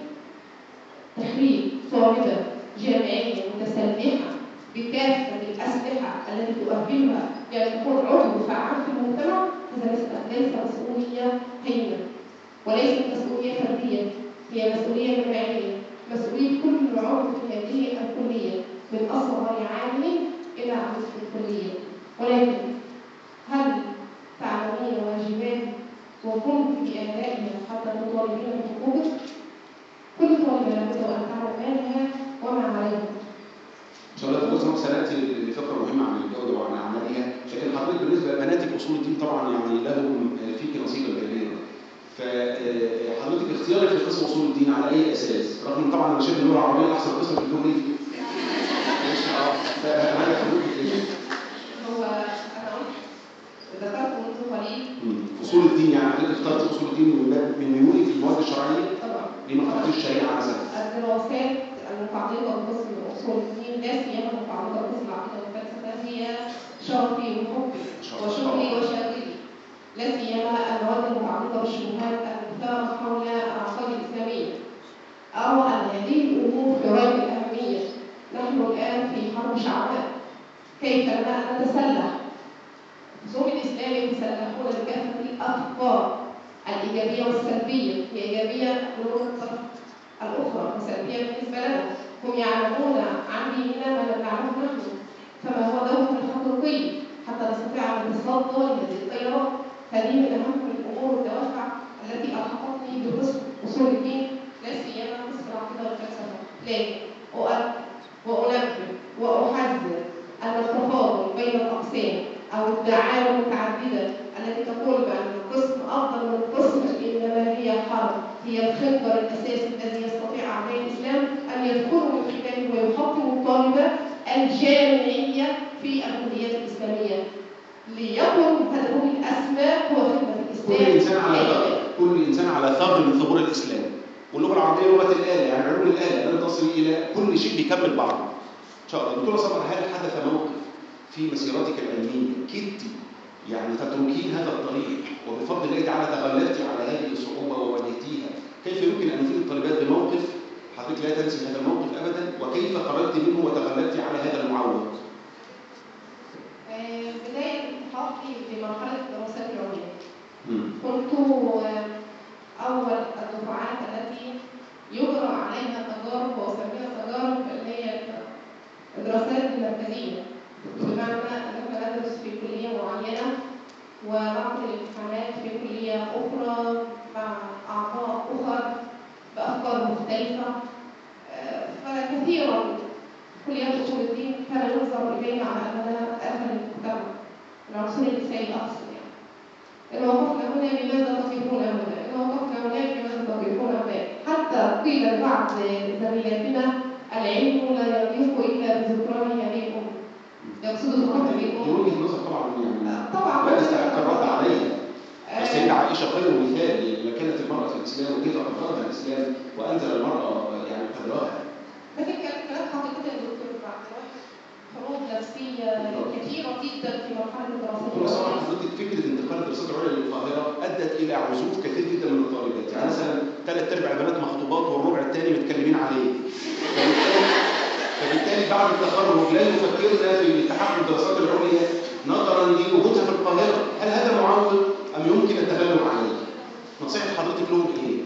تخريج طالبة جامعية متسلحة بكافة الأسلحة التي تؤهلها يعني تكون عضو فعال في المجتمع هذا ليس ليس مسؤولية هينة وليست مسؤولية فردية هي مسؤولية جماعية مسؤولية كل عضو في هذه الكلية من أصغر عامل إلى عضو في الكلية ولكن هل تعلمين واجبات وقمت بأدائها حتى تطالبين بحقوقك؟ كل طالبة لابد أن تعلم ما لها وما عليها ان شاء الله تكون سناتي لفقره مهمه عن الجوده وعن اعمالها لكن حضرتك بالنسبه لبناتك اصول الدين طبعا يعني لهم فيك نصيبا كبيرا فحضرتك اختيارك لقسم اصول الدين على اي اساس؟ رغم ان طبعا انا شايف اللغه العربيه احسن قسم في الدنيا ماشي اه فهذا حضرتك ايه؟ هو أنا قلت ذكرت منذ قليل مم. اصول الدين يعني حضرتك اخترت اصول الدين من باب- من ميولك للمواد الشرعيه طبعا ليه ما اخترتش الشريعه مثلا؟ الدراسات المتعلقة بقسم أصول الدين لا سيما المتعلقة بقسم العقيدة والفلسفة هي شرفي وحبي شرف. وشغلي وشاغلي لا سيما المواد المتعلقة بالشبهات المثارة حول العقائد الإسلامية أو أن هذه الأمور في غاية الأهمية نحن الآن في حرب شعبان كيف لنا أن نتسلح الزوم الإسلامي يتسلحون بكافة الأفكار الإيجابية والسلبية هي إيجابية من الطرف الأخرى وسلبية بالنسبة لنا هم يعلمون عن ديننا ما لم نعلمه نحن فما هو دورهم الحقيقي حتى نستطيع أن نتصدى لهذه التيارات هذه من أهم الأمور والدوافع التي ألحقتني بقسم أصول الدين لا سيما قسم العقيدة والفلسفة لكن أؤكد وأنبه وأحذر أن التفاضل بين الأقسام أو الدعاوى المتعددة التي تقول بأن القسم أفضل من القسم إنما هي حرب هي الخنجر الأساسي الذي يستطيع أعداء الإسلام أن يدخلوا من خلاله ويحطموا الطالبة الجامعية في الكليات الإسلامية ليكن هدفهم الأسمى هو خدمة كل الإسلام انسان على أيضاً. ثغر كل انسان على ثغر من ثغور الاسلام واللغه العربيه لغه الاله يعني علوم الاله لن تصل الى كل شيء بيكمل بعضه ان شاء الله دكتوره صبر هل حدث موقف في مسيرتك العلميه كدت يعني تتركين هذا الطريق وبفضل الله تعالى تغلبت على هذه الصعوبه وواجهتيها كيف يمكن ان نفيد الطالبات بموقف حضرتك لا تنسي هذا الموقف ابدا وكيف خرجت منه وتغلبت على هذا المعوق آه، بداية التحقي بمرحلة الدراسات العليا مم. كنت آه، أول الدفعات التي يجرى عليها تجارب وأسميها تجارب اللي هي الدراسات المركزية بمعنى أن احنا ندرس في كلية معينة ونعقد الامتحانات في كلية أخرى مع أعضاء أخر بأفكار مختلفة آه، فكثيرا كليات اصول الدين كان ينظر الينا على اننا اهل المجتمع العنصر النسائي اقصد يعني ان وقفنا هنا لماذا تقفون هنا؟ ان وقفنا هناك لماذا تقفون هناك؟ حتى قيل لبعض زميلاتنا العلم لا يليق الا بذكران هذه الامه يقصد ذكران هذه دي الامه وجهه نظر طبعا يعني طبعا لا تستحق الرد عليها آه، السيدة عائشة خير مثال لما كانت المرأة في الإسلام وكيف أقرها الإسلام وأنزل المرأة يعني قدرها لكن كان كلام حقيقة يا دكتور بعد حروب نفسية كثيرة جدا في مرحلة دكتورة سماح الدراسة حضرتك فكرة انتقال الدراسات العليا للقاهرة أدت إلى عزوف كثير جدا من الطالبات يعني مثلا ثلاث أرباع البنات مخطوبات والربع الثاني متكلمين عليه فبالتالي فبالتالي بعد التخرج لا يفكرنا في التحق بالدراسات العليا نظرا لوجودها في القاهرة هل هذا معوق أم يمكن التغلب عليه؟ نصيحة حضرتك لهم إيه؟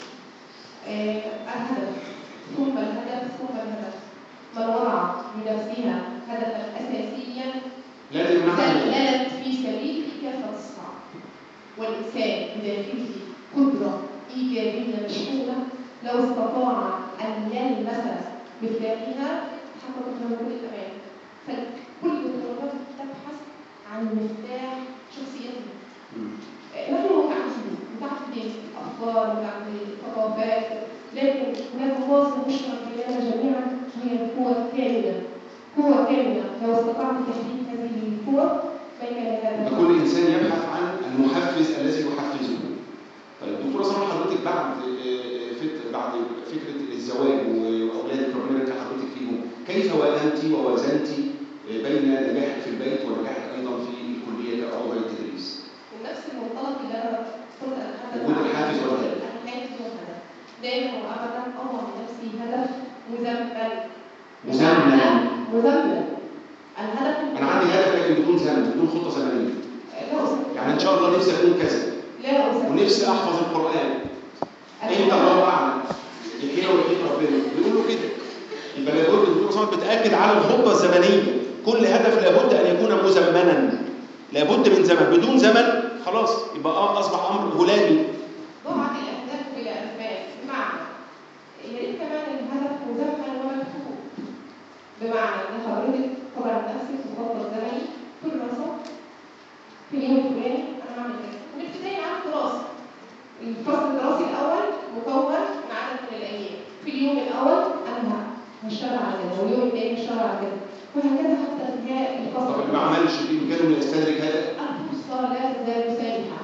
آه، الهدف ثم الهدف ثم الهدف من وضع لنفسها هدفا أساسيا لا يمنعنا زللت في سبيله كافة الصعب والإنسان بداخله قدرة إيجابية مشحونة لو استطاع أن يلمس مثلها حقق له كل الأمان فكل الطلبات تبحث عن مفتاح شخصيتها نحن متعددين متعددين افكار متعددين ثقافات لكن هناك فاصل مشترك بيننا جميعا وهي القوة الكاملة قوة كاملة لو استطعت تحديد هذه القوة فإن لهذا كل انسان يبحث عن المحفز الذي يحفزه. طيب دكتوره سمر حضرتك بعد آه، فت- بعد فكره الزواج واولادك ربنا يبارك حضرتك فيهم، كيف وازنت ووازنت آه، بين نجاحك في البيت ونجاحك ايضا في الكليه او غير التدريس؟ من نفس المنطلق اللي أنا قلت أتحدث وجود عنه. الحافز والهدف. الحافز والهدف دائما وأبدا أضع لنفسي هدف مزمن مزمن. مزمن الهدف انا عندي هدف لكن بدون زمن بدون خطه زمنيه. لا أسمي يعني ان شاء الله نفسي اكون كذا لا أسمي ونفسي احفظ القران انت الله اعلم يحيى ويحيي ربنا بيقولوا كده يبقى لابد الدكتور صامت بتاكد على الخطه الزمنيه كل هدف لابد ان يكون مزمنا لابد من زمن بدون زمن خلاص يبقى آه اصبح امر هلامي ضعت الأهداف بلا أسباب بمعنى يا ريت كمان الهدف مزمن ومكتوب بمعنى إن حضرتك طبعا نفسك مخطط زمني كل نشاط في اليوم الفلاني أنا هعمل كذا من ابتدائي عام دراسة الفصل الدراسي الأول مكون من عدد من الأيام في اليوم الأول أنا هشتغل على كذا واليوم الثاني هشتغل على كذا وهكذا حتى انتهاء الفصل طب اللي ما عملش بامكانه يستدرك هذا الفرصة لا تزال سانحة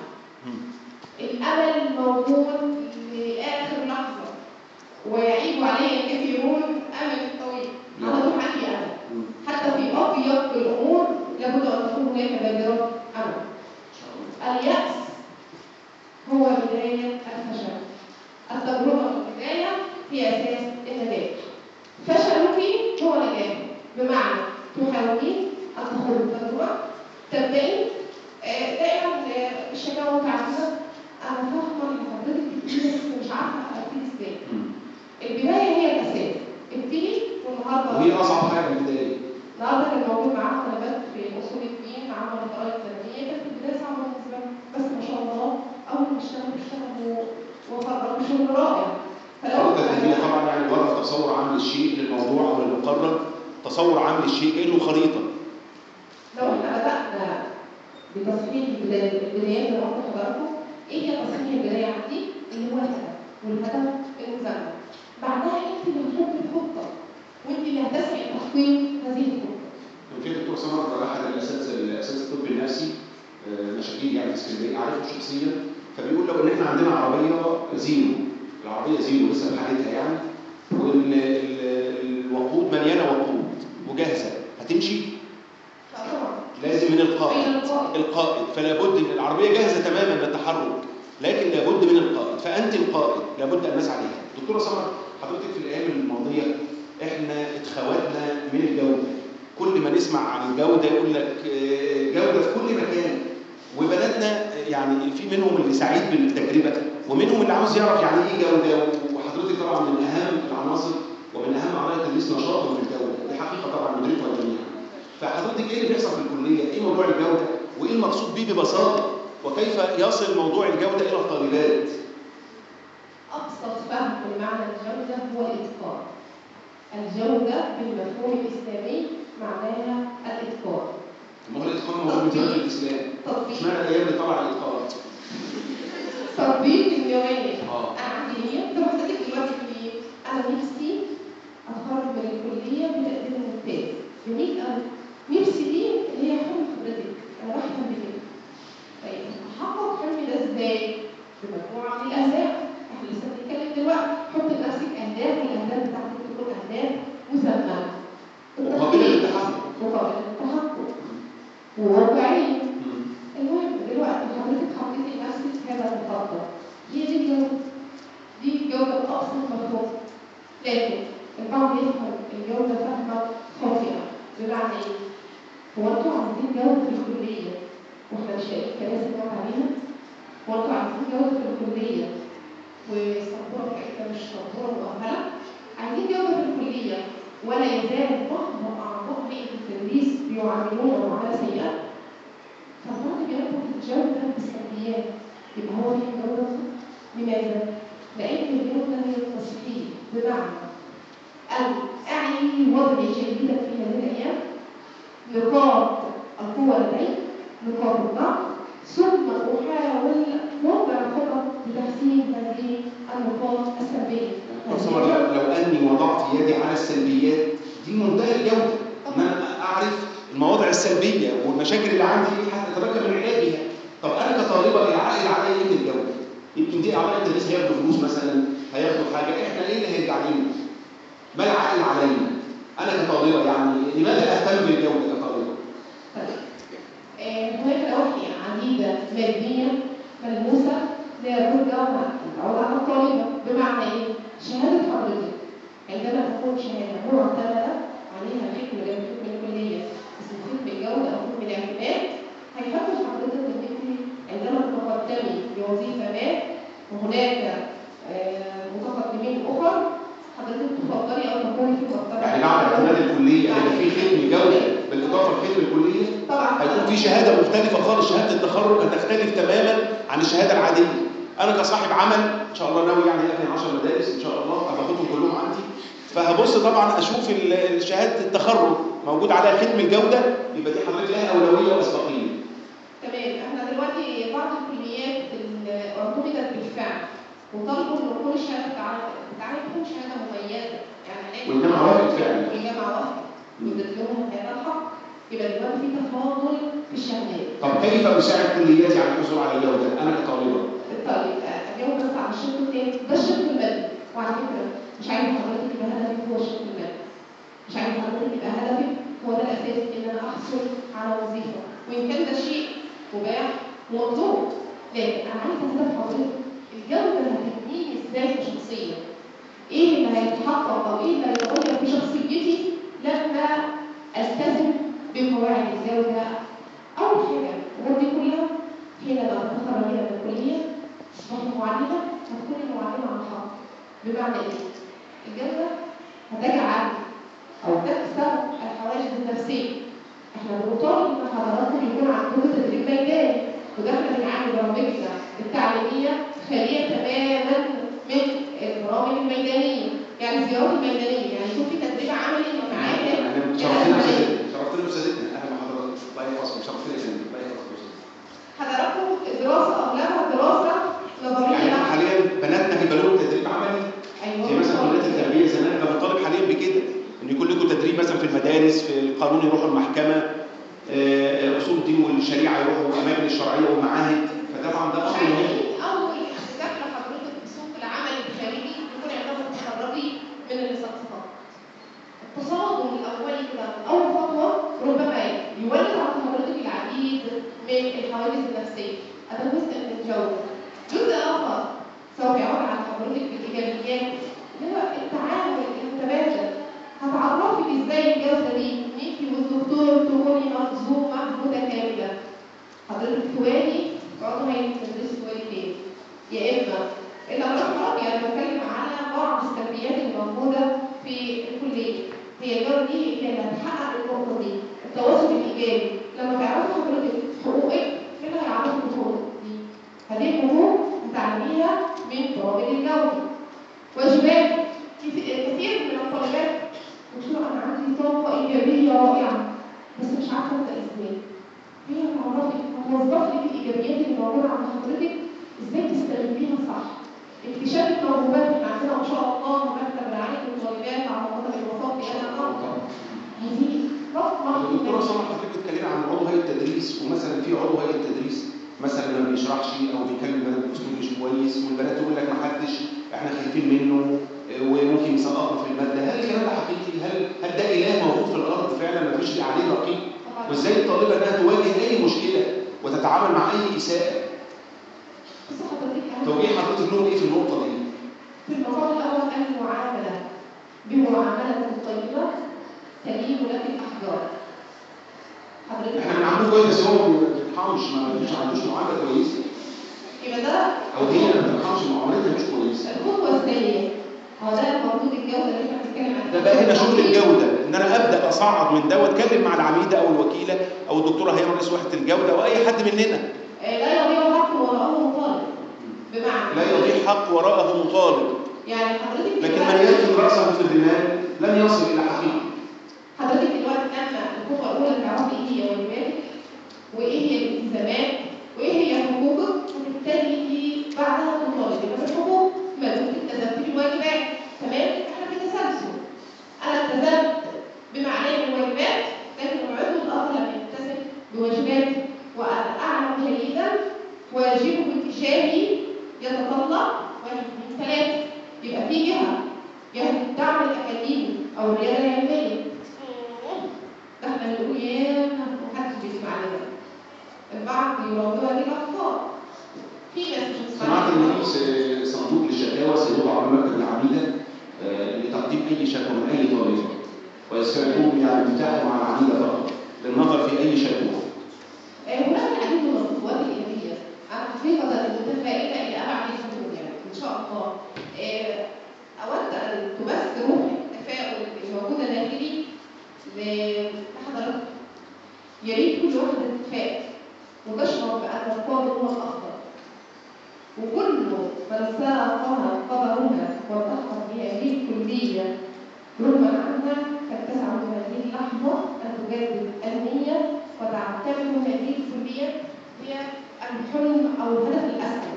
الأمل موجود لآخر لحظة ويعيب عليه الكثيرون أمل الطويل أنا طول عندي أمل حتى في أضيق الأمور لابد أن تكون هناك بادرة أمل اليأس هو بداية الفشل التجربة في البداية هي أساس النجاح فشلك هو نجاح بمعنى تحاولين أن تخوضي التجربة تبدأي آه، دايما آه، الشكاوى متعددة أنا فاهمة إن حضرتك بتقولي بس مش عارفة أبتدي إزاي البداية هي الأساس ابتدي والنهارده وهي اصعب حاجه في البدايه النهارده كان موجود معانا طلبات في اصول الدين عمل القراءه الفنيه كانت البدايه صعبه بالنسبه لهم بس ما شاء الله اول ما اشتغلوا اشتغلوا وخرجوا شغل رائع الخطه الذهنيه طبعا يعني ورا تصور عام للشيء للموضوع او للمقرر تصور عام للشيء كانه خريطه لو احنا بدانا بتصحيح البدايات البدايات اللي قلت لحضراتكم ايه هي تصحيح البدايه عندي اللي هو الهدف والهدف المزمن بعدها انت اللي هتحط الخطه وانت اللي هتسعي لتحقيق هذه الخطه كان في دكتور سمر احد الاساتذه الاساتذه الطب النفسي آه، مشاهير يعني في اسكندريه اعرفه شخصيا فبيقول لو ان احنا عندنا عربيه زيرو العربيه زيرو لسه بحالتها يعني والوقود مليانه وقود وجاهزه هتمشي فطبعا لازم من القائد بين القائد القائد فلا بد ان العربيه جاهزه تماما للتحرك لكن لابد من القائد فانت القائد لابد ان نسعى لها دكتوره سمر حضرتك في الايام الماضيه احنا اتخوتنا من الجوده كل ما نسمع عن الجوده يقول لك آه، جوده في كل مكان وبناتنا آه، يعني في منهم اللي سعيد بالتجربه ومنهم اللي عاوز يعرف يعني ايه جوده وحضرتك طبعا من اهم العناصر ومن اهم عناصر التدريس نشاطا في الجوده دي حقيقه طبعا ندركها جميعا فحضرتك ايه اللي بيحصل في الكليه؟ ايه موضوع الجوده؟ وايه المقصود به ببساطه؟ وكيف يصل موضوع الجوده الى الطالبات؟ أبسط فهم لمعنى الجودة هو الإتقان الجودة بالمفهوم الإسلامي معناها الإتقان ما هو الاتقان موجود من زمان في الاسلام تطبيق اشمعنى الايام اللي طلع الاتقان؟ تطبيق النوعية اه أنا عندي نية زي ما حضرتك دلوقتي في أنا نفسي أتخرج من الكلية بتقدير ممتاز جميل أوي نفسي دي اللي هي حلم حضرتك أنا بحلم بكده طيب أحقق حلمي ده إزاي؟ بمجموعة من الأهداف إحنا لسه بنتكلم دلوقتي حط لنفسك أهداف والأهداف بتاعتك تكون أهداف مسمى وقابله للتحقق وقابلة للتحقق وواقعية مم. المهم دلوقتي حضرتك حطيتي لنفسك هذا المخطط هي دي الجودة دي الجودة بأقصى المفهوم لكن البعض يفهم الجودة فهما خاطئة بمعنى ايه؟ هو انتوا عايزين جودة في الكلية واحنا مش لاقيين كراسي نقعد عليها؟ هو انتوا عايزين جودة في الكلية والسبورة بتاعتنا مش سبورة مؤهلة؟ عايزين جودة في الكلية ولا يزال بعض أعضاء هيئة التدريس بيعاملونا معاملة سيئة؟ فالبعض بيربط الجودة بالسلبيات يبقى هو في جودة لماذا؟ لأن الجودة هي التصحيح بمعنى أن أعي وضعي جيدا في هذه الأيام نقاط القوة لدي نقاط الضعف ثم أحاول وضع خطط لتحسين هذه النقاط السلبية تصور لو لو اني وضعت يدي على السلبيات دي منتهى الجوده ان انا اعرف المواضع السلبيه والمشاكل اللي عندي حتى اتمكن من علاجها طب انا كطالبه العائد عليا ايه من الجوده؟ يمكن دي اعضاء التدريس هياخدوا فلوس مثلا هياخدوا حاجه احنا ايه اللي هيرجع لنا؟ ما العائد علينا؟ انا كطالبه يعني لماذا اهتم بالجوده كطالبه؟ طيب. آه، هناك نواحي عديدة مادية ملموسة لابد أن تعود على الطالبة بمعنى إيه؟ شهادة حضرتك عندما تكون شهادة معتمدة عليها ختم زي ما ختم الكلية اسمه ختم الجودة أو ختم الاعتماد هيحفز حضرتك إن أنت عندما تتقدمي بوظيفة ما وهناك آه، متقدمين أخر حضرتك تفضلي أو تكوني في مرتبة يعني بعد اعتماد الكليه هيبقى في ختم جوده بالاضافه لختم الكليه طبعا هيكون في شهاده مختلفه خالص شهاده التخرج هتختلف تماما عن الشهاده العاديه انا كصاحب عمل ان شاء الله ناوي يعني ابني 10 مدارس ان شاء الله هبقى باخدهم كلهم عندي فهبص طبعا اشوف ال- شهاده التخرج موجود عليها ختم الجوده يبقى دي حضرتك لها اولويه واسبقيه تمام احنا دلوقتي بعض الكليات اللي اعتمدت بالفعل وطلبوا ان كل شهاده بتاعت بتاعت تكون شهاده مميزه يعني هنلاقي- والجامعة وافقت فعلا. والجامعه وافقت وادت لهم هذا الحق يبقى دلوقتي في تفاضل في الشهادات طب كيف اساعد كلياتي على الحصول على الجوده انا كطالبه طيب اجاوب بس على الشق الثاني ده الشق المادي وعلى فكره مش عايز حضرتك يبقى هدفك هو الشق المادي مش عايز حضرتك يبقى هدفك هو ده الاساس ان انا احصل على وظيفه وان كان ده شيء مباح ومطلوب لكن انا عايز هدف حضرتك الجوده اللي هتبنيني ازاي كشخصيه ايه اللي هيتحقق او ايه اللي هيتغير في شخصيتي لما التزم بقواعد الجوده اول حاجه الامور دي كلها حينما تتخرجين من الكليه تصبحي معلمه هتكوني معلمه عن حق بمعنى ايه؟ الجوده هتجعل او تكسر الحواجز النفسيه احنا بنطالب ان حضراتكم يكون عندكم تدريب ميداني وده احنا بنعمل برامجنا التعليميه خاليه تماما من البرامج الميدانيه يعني الزيارات الميدانيه يعني يكون في تدريب عملي معانا يعني شرفتنا استاذتنا شرفتنا استاذتنا اهلا بحضرتك الله يحفظكم شرفتنا يا فندم الله يحفظكم يا أستاذ. حضراتكم الدراسه اغلبها دراسه نظريه يعني بحتة. حاليا بناتنا هيبقى لهم تدريب عملي ايوه زي مثلا كليات التربيه زمان احنا بنطالب حاليا بكده ان يكون لكم تدريب مثلا في المدارس في القانون يروحوا المحكمه آه، اصول الدين والشريعه يروحوا الاماكن الشرعيه والمعاهد فطبعا ده امر مهم عايزين اول دخل حضرتك في سوق العمل الخارجي يكون عندما تتخرجي من الليسانس فقط. التصادم الاولي كده اول خطوه ربما يولد عند حضرتك العديد من الحواجز النفسيه. هذا جزء من الجوده. جزء اخر سوف يعود على حضرتك بالايجابيات اللي هو التعامل المتبادل. هتعرفي ازاي الجوده دي ان انت والدكتور تكوني منظومه متكامله. حضرتك توالي عضو هيئة التدريس توالي تاني يا إما الأمراض الرابعة أنا بتكلم على بعض السلبيات الموجودة في الكلية هي الجودة دي هي اللي هتحقق النقطة دي التواصل الإيجابي لما تعرفي حضرتك حقوقك مين اللي هيعرفك الحقوق دي هذه الحقوق هتعلميها من برامج الجودة واجبات كثير كثير من الطالبات قلت له انا عندي طاقه ايجابيه رائعه بس مش عارفه ابدا ازاي هي تعرفي هتوظف لك الايجابيات اللي موجوده عند حضرتك ازاي تستغليها صح اكتشاف الموهوبات اللي عندنا ما شاء الله مرتب رعايه الطالبات على مدى الوسط انا اقدر هذه رقم الدكتوره سمر حضرتك بتتكلمي عن عضو هيئه التدريس ومثلا في عضو هيئه التدريس مثلا ما بيشرحش او بيكلم البنات باسلوب مش كويس والبنات تقول لك ما حدش احنا خايفين منه آه، وممكن يسقطنا في الماده هل الكلام ده حقيقي؟ هل هل ده اله موجود في الارض فعلا ما فيش عليه رقيب؟ طبعا وازاي الطالبه انها تواجه اي مشكله وتتعامل مع اي اساءه؟ بس حضرتك أنا- توجيه حضرتك لهم ايه في النقطه دي؟ في المقام الأول المعاملة بمعاملة طيبة تلين لك الأحجار حضرتك احنا بنعامله كويس بس هو ما بيرحمش ما فيش عندوش معامله كويسه يبقى ده او هي ما بترحمش معاملتها مش كويسه الخطوة الثانية هو ده المفروض الجودة اللي احنا بنتكلم عنها ده بقى هنا شغل الجوده ان انا ابدا اصعد من ده واتكلم مع العميده او الوكيله او الدكتوره هي رئيس وحده الجوده او اي حد مننا آه، لا يضيع حق وراءه طالب بمعنى لا يضيع حق وراءه مطالب يعني حضرتك لكن دلوقتي- من يدخل راسه في الرمال لن يصل الى حقيقه حضرتك دلوقتي لما الخطوة الأولى تعرفي إيه هي واجباتك وإيه هي الالتزامات وإيه هي حقوقك وبالتالي في بعدها تطالبي بالحقوق ما دمت التزمت بالواجبات تمام؟ إحنا في تسلسل أنا التزمت بمعنى الواجبات لكن العضو الآخر لم يلتزم بواجباتي وأنا أعلم جيدا واجبه اتجاهي يتطلب واحد اثنين ثلاثة يبقى في جهة جهة الدعم الأكاديمي أو الريادة العلمية ده احنا بنقول يا محدش بيسمع لنا البعض يراودوها دي الأفكار في ناس مش بتسمع سمعت لنا. ان في صندوق للشكاوى سيوضع على مكتب العميده آه، لتقديم اي شكوى من اي طالب ويستمعون يعني متاح مع العميده فقط للنظر في اي شكوى آه، هناك العديد من الخطوات الإيجابية أنا حقيقة متفائلة إلى أبعد الحدود يعني إن شاء الله آه، أود أن تبث روح التفاؤل الموجودة داخلي ل- لحضراتكم يا ريت كل واحدة تتفائل وتشعر بأن القادم هو الأفضل وكل من ساقها قدرها وتحفظ بهذه الكلية رغما عنها فاتسع من هذه اللحظة أن تجدد النية وتعتبر هذه الكلية هي الحلم أو الهدف الأسمى.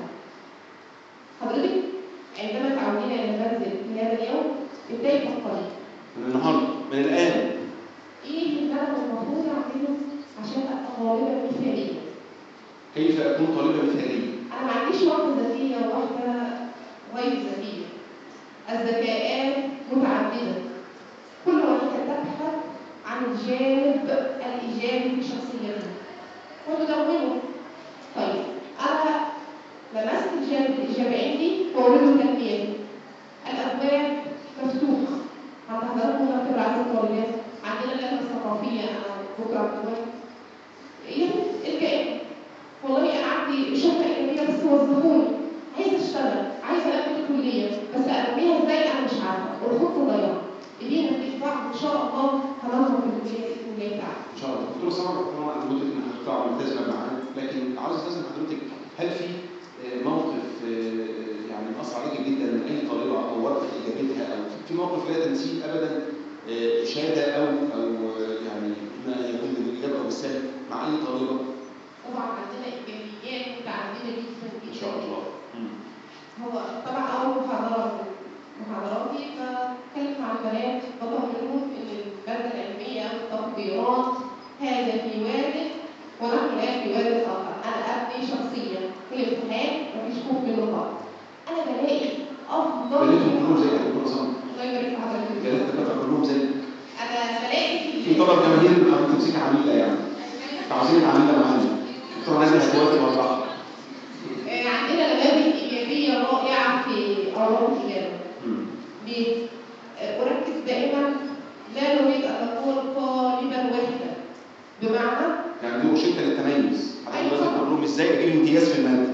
حضرتك عندما تعودين إلى المنزل في هذا اليوم ابدأي فكري من النهارده من الان إيه اللي أنا المفروض أعمله عشان أبقى طالبة مثالية؟ كيف اكون طالبه مثاليه أنا ما عنديش واحدة ذكية وواحدة غير ذكية. الذكاءات متعددة. كل واحدة تبحث عن الجانب الإيجابي في شخصيتها وتدونه. طيب أنا لمست الجانب الإيجابي عندي وأريد تنميته. الأبواب مفتوحة. عند حضراتكم مكتب رعاية الطالبات عندنا اللجنة الثقافية أنا بكرة بكرة إيه الكائن والله انا عندي شهاده ايجابيه بس وظفوني عايزه اشتغل عايزه اقابل الكليه بس اقابلها ازاي انا مش عارفه والخطه ضيعه ايدينا في بعض ان شاء الله هنظم في الكليه باذن الله تعالى ان شاء الله دكتور سمر طبعا انا قلت ان هتطلع ملتزمه معانا لكن عاوز استاذن حضرتك هل في آه، موقف آه، يعني مأثر عليك جدا من اي طالبه او ورقه اجابتها او في موقف لا تنسيه ابدا آه، اشاده او او آه، يعني اما ان يكون بالايجاب او بالسلب مع اي طالبه طبعا عندنا ايجابيات متعدده جدا ان جدا شاء الله هو طبعا اول محاضره من محاضراتي بتكلم مع البنات بطمنهم ان الماده العلميه او التطبيقات هذا في وادي ونحن الان في وادي اخر انا ابني شخصيا في الامتحان مفيش خوف منه خالص انا بلاقي افضل بناتهم كلهم زي دكتور سمر الله يبارك في حضرتك بنات الدكاتره كلهم زي انا بلاقي في طلب جماهير او تمسك عميله يعني عاوزين عميله معانا دكتور نادي هتوافق ولا آه، عندنا نماذج ايجابيه رائعه في اوراق الاجابه ليه؟ آه، أركز دائما لا نريد أن نكون طالبا واحدا بمعنى يعني دي روشته للتميز حضرتك أيوة. دلوقتي بتقول لهم ازاي اجيب امتياز في الماده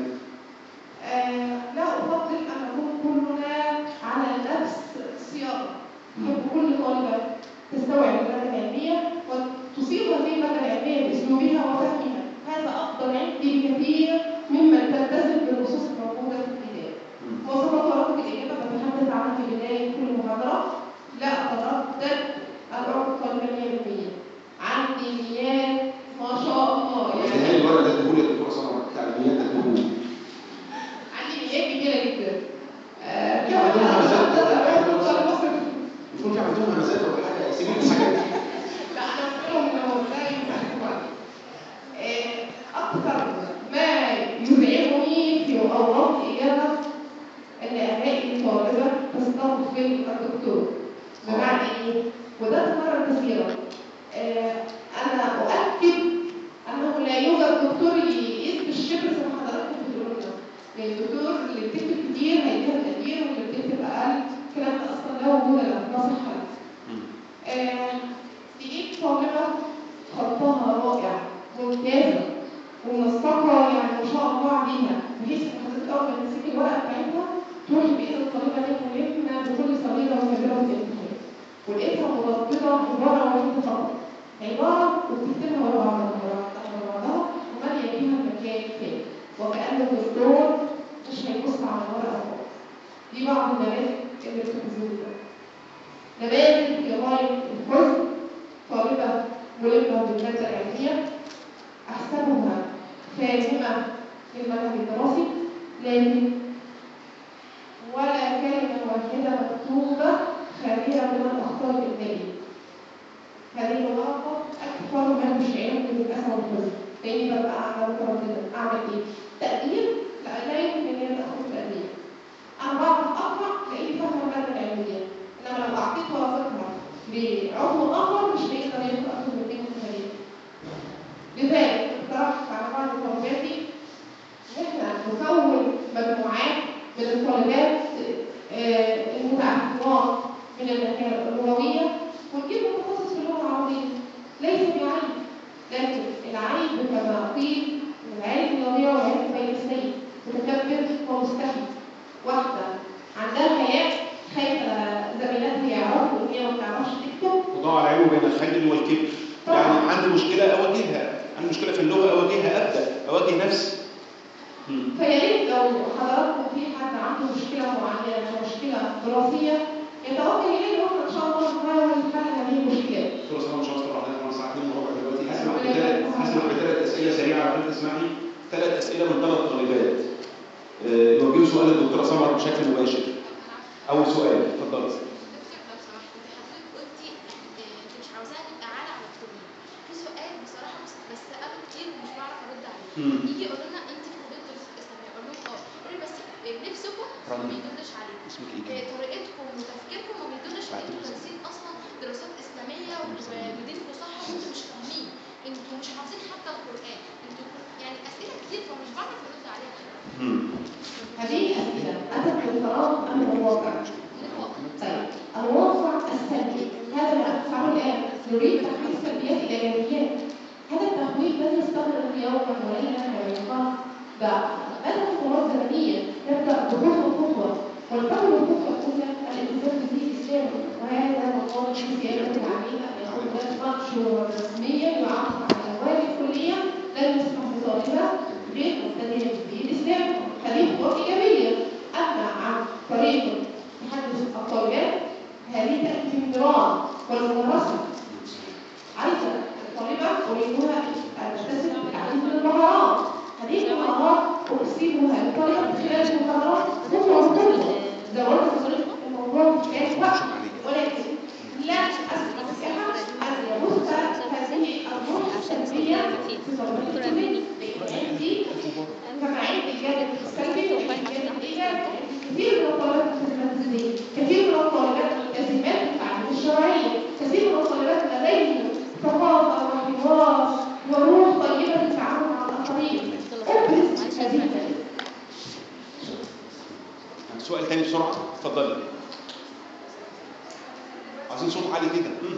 آه لا أفضل أن نكون كلنا على نفس الصياغة يحب كل طالبة تستوعب المادة العلمية وتصيغ هذه المادة العلمية بأسلوبها وفهمها هذا أفضل عندي بكثير ممن تلتزم بالنصوص الموجودة في الكتاب مواصفات ورقة الإجابة بتحدث عنها في بداية كل محاضرة لا أتردد أن في الدكتور بمعنى ايه؟ وده تكرر كثيرا آه، انا اؤكد انه لا يوجد دكتور يقيس بالشبر زي ما حضراتكم بتقولوا لنا يعني الدكتور اللي بتكتب كتير هيديها كتير واللي بتكتب اقل الكلام ده اصلا لا وجود له لا صحه له مم. آه، تجيب طالبة خطها رائع ممتازة ومنسقة يعني ما شاء الله عليها بحيث ان حضرتك اول ما تمسكي الورقة بتاعتها تروحي بإيد الطالبة دي ملمة بكل صغيرة وكبيرة في الامتحان ولقيتها ملقطة عبارة واحدة فقط عبارة وبتكتبها ورا بعضها ورا بعضها ورا بعضها ومالية بيها المكان كامل وكأن الدكتور مش هيبص على الورقة خالص دي بعض النماذج اللي بتحذوها نماذج لغاية الحزن طالبة ملمة بالمادة العلمية أحسبها فاهمة للمنهج الدراسي لكن ولا كلمة واحدة مكتوبة خالية من الأخطاء الإبداعية هذه الغلطة أكثر ما تشعرني بالأسى والحزن لأني ببقى قاعدة مترددة أعمل إيه؟ تقدير؟ لا لا يمكن إن أنا أخد تقدير أنا بعرف أقرأ لأني فاهمة المادة العلمية إنما لو أعطيت ورقتها لعضو آخر مش هيقدر ياخد أكثر من 2 متخيل لذلك اقترحت على بعض طلباتي إن إحنا نكون مجموعات من الطالبات آه، المتعلمات من الناحية اللغوية ونجيب متخصص في اللغة العربية ليس بعيب لكن العيب كما قيل العلم اللغوية والعلم بين السيد متكبر ومستحي واحدة عندها حياة خايفة زميلاتها يعرفوا إن هي ما بتعرفش تكتب وضع العلم بين الخيل والكبر يعني عندي مشكلة أواجهها عندي مشكلة في اللغة أواجهها أبدأ أواجه نفسي مم. فيا ريت لو حضراتكم في حد عنده مشكلة معينة مشكلة دراسية يتوجه إليه وإحنا إن شاء الله نحاول حل هذه المشكلات. دكتور سلام مش هشكر حضرتك وانا ساعتين وربع دلوقتي هسمع بثلاث هسمع بثلاث اسئله سريعه على فكره تسمعني ثلاث اسئله من ثلاث طالبات آه، يوجهوا سؤال للدكتوره سمر بشكل مباشر اول سؤال اتفضلي دكتور لو سمحت انت حضرتك قلتي اه، انت مش عاوزاها تبقى عالة على الكلية في سؤال بصراحة بس بس سأله كتير ومش بعرف ارد عليه مم. يجي يقول لنا انت في كلية الدروس الاسلامية اقول لهم اه يقول لي بس اه، نفسكم ما رنا. بيدلش عليكم اسمك ايه اه، كده؟ طريقتكم وتفكيركم ما بيدلش بعد انتوا إذنك. دارسين اصلا دراسات اسلامية ودينكم صح وانتوا مش فاهمين انتوا مش حافظين حتى القرآن انتوا يعني اسئلة كتير فمش بعرف ارد عليها مم. هذه أسئلة أتت بالفراغ أم الواقع؟ من الواقع طيب الواقع السلبي هذا ما نفعله الآن نريد تحويل السلبيات إلى إيجابيات هذا التحويل لن يستغرق يوما وليلة ولا يقام ده بدأ خطوات زمنية نبدأ بخطوة خطوة ولتكن الخطوة الأولى الالتزام بالدين الإسلامي وهذا مطالب في سيادة العميل أن يكون هناك منشور رسميا يعرف على الأبواب الكلية لن يسمح لطالبة غير مبتدئة بالدين الإسلامي هذه خطوة إيجابية أما عن طريق تحدث الطالبات هذه تأتي بالنيران والمدرسة عايزة الطالبة أريدها أن تكتسب العديد من المهارات هذه المهارات أكسبها للطالبة من خلال المحاضرات خطوة بخطوة زودت بطريقة الموضوع محتاج وقت ولكن لا أستطيع أن يبث هذه الروح السلبية في طلبة الكلية لأن عندي كما عندي الجانب السلبي والجانب الإيجابي كثير من الطالبات المتميزين كثير من الطالبات الملتزمات بالتعليم الشرعية كثير من الطالبات لديهم ثقافة وحوار وروح طيبة في التعامل مع الآخرين أبرز هذه النماذج سؤال تاني بسرعه اتفضلي عايزين صوت عالي كده مم.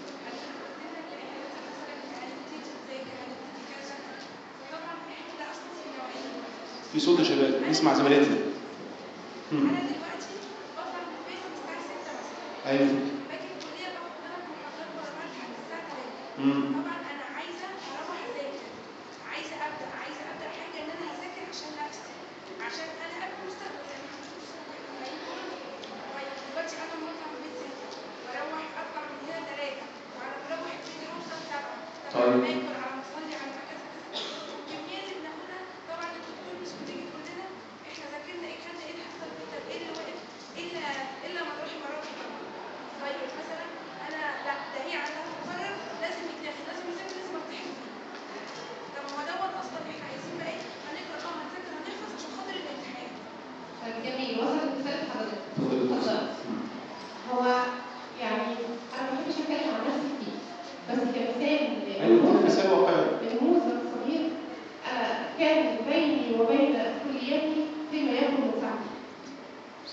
في صوت يا شباب نسمع زميلاتنا مم. انا دلوقتي بطلع من البيت من الساعه 6 مثلا ايوه باجي الكليه باخد ثلاث محاضرات ورا بعض لحد الساعه 3 مم. طبعا انا عايزه اروح اذاكر عايزه ابدا عايزه ابدا حاجه ان انا هذاكر عشان نفسي عشان انا قبل المستقبل زي ما هنشوف هيقول طيب دلوقتي انا بطلع من البيت 6 بروح اطلع من هنا 3 وانا بروح البيت اوصل 7 طب طيب. لما اكل على ما اصلي على ما كذا كذا الكميه اللي بناخدها طبعا الدكتور مش بتيجي تقول لنا احنا ذاكرنا ايه خدنا ايه اللي حصل في طب ايه اللي وقف الا الا ما تروحي وراكي طبعا طيب مثلا انا لا ده هي عندها مقرر لازم يتاخد لازم يذاكر لازم امتحن فيه طب ما هو دوت اصلا احنا عايزين بقى ايه هنقرا اه هنذاكر هنحفظ عشان خاطر الامتحان طيب جميل وصلت رسالة حضرتك اتفضلي. اتفضل مم.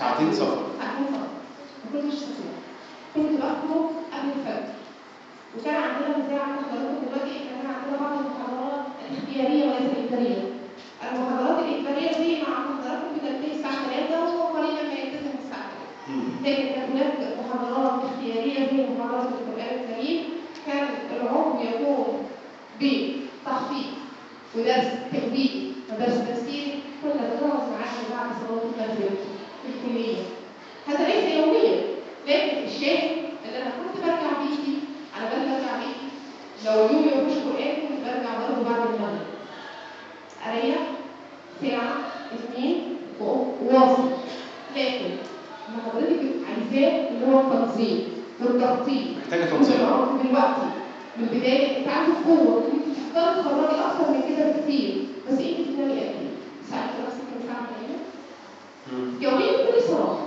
ساعتين سفر ساعتين سفر ما كنتش سفر كنت باخده قبل الفجر وكان عندنا زي ما حضراتكم دلوقتي كان عندنا بعض المحاضرات الاختياريه وليس الاجباريه المحاضرات الاجباريه دي مع حضراتكم بتنتهي الساعه 3 وقليلا ما ينتهي الساعه 3 مم. لكن كان هناك محاضرات اختياريه زي محاضرات القران الكريم كان العمر يكون بتخفيض ودرس تجويدي ودرس تفسيري كنا بنقعد معاهم بعد صلاه الفجر في الكليه هذا ليس يوميا لكن الشاهد ان انا كنت برجع بيتي على بال برجع بيتي لو اليوم ما فيهوش قران كنت برجع برضه بعد المغرب اريح ساعه اثنين وواصل لكن ما حضرتك عايزاه اللي هو التنظيم والتخطيط محتاجه تنظيم والعمق دلوقتي من البدايه انت عندك قوه انت تقدر تخرجي اكتر من كده بكتير بس انت بتنامي قد ايه؟ ساعتك نفسك كام ساعه تقريبا؟ مم. يوميا بكل صراحه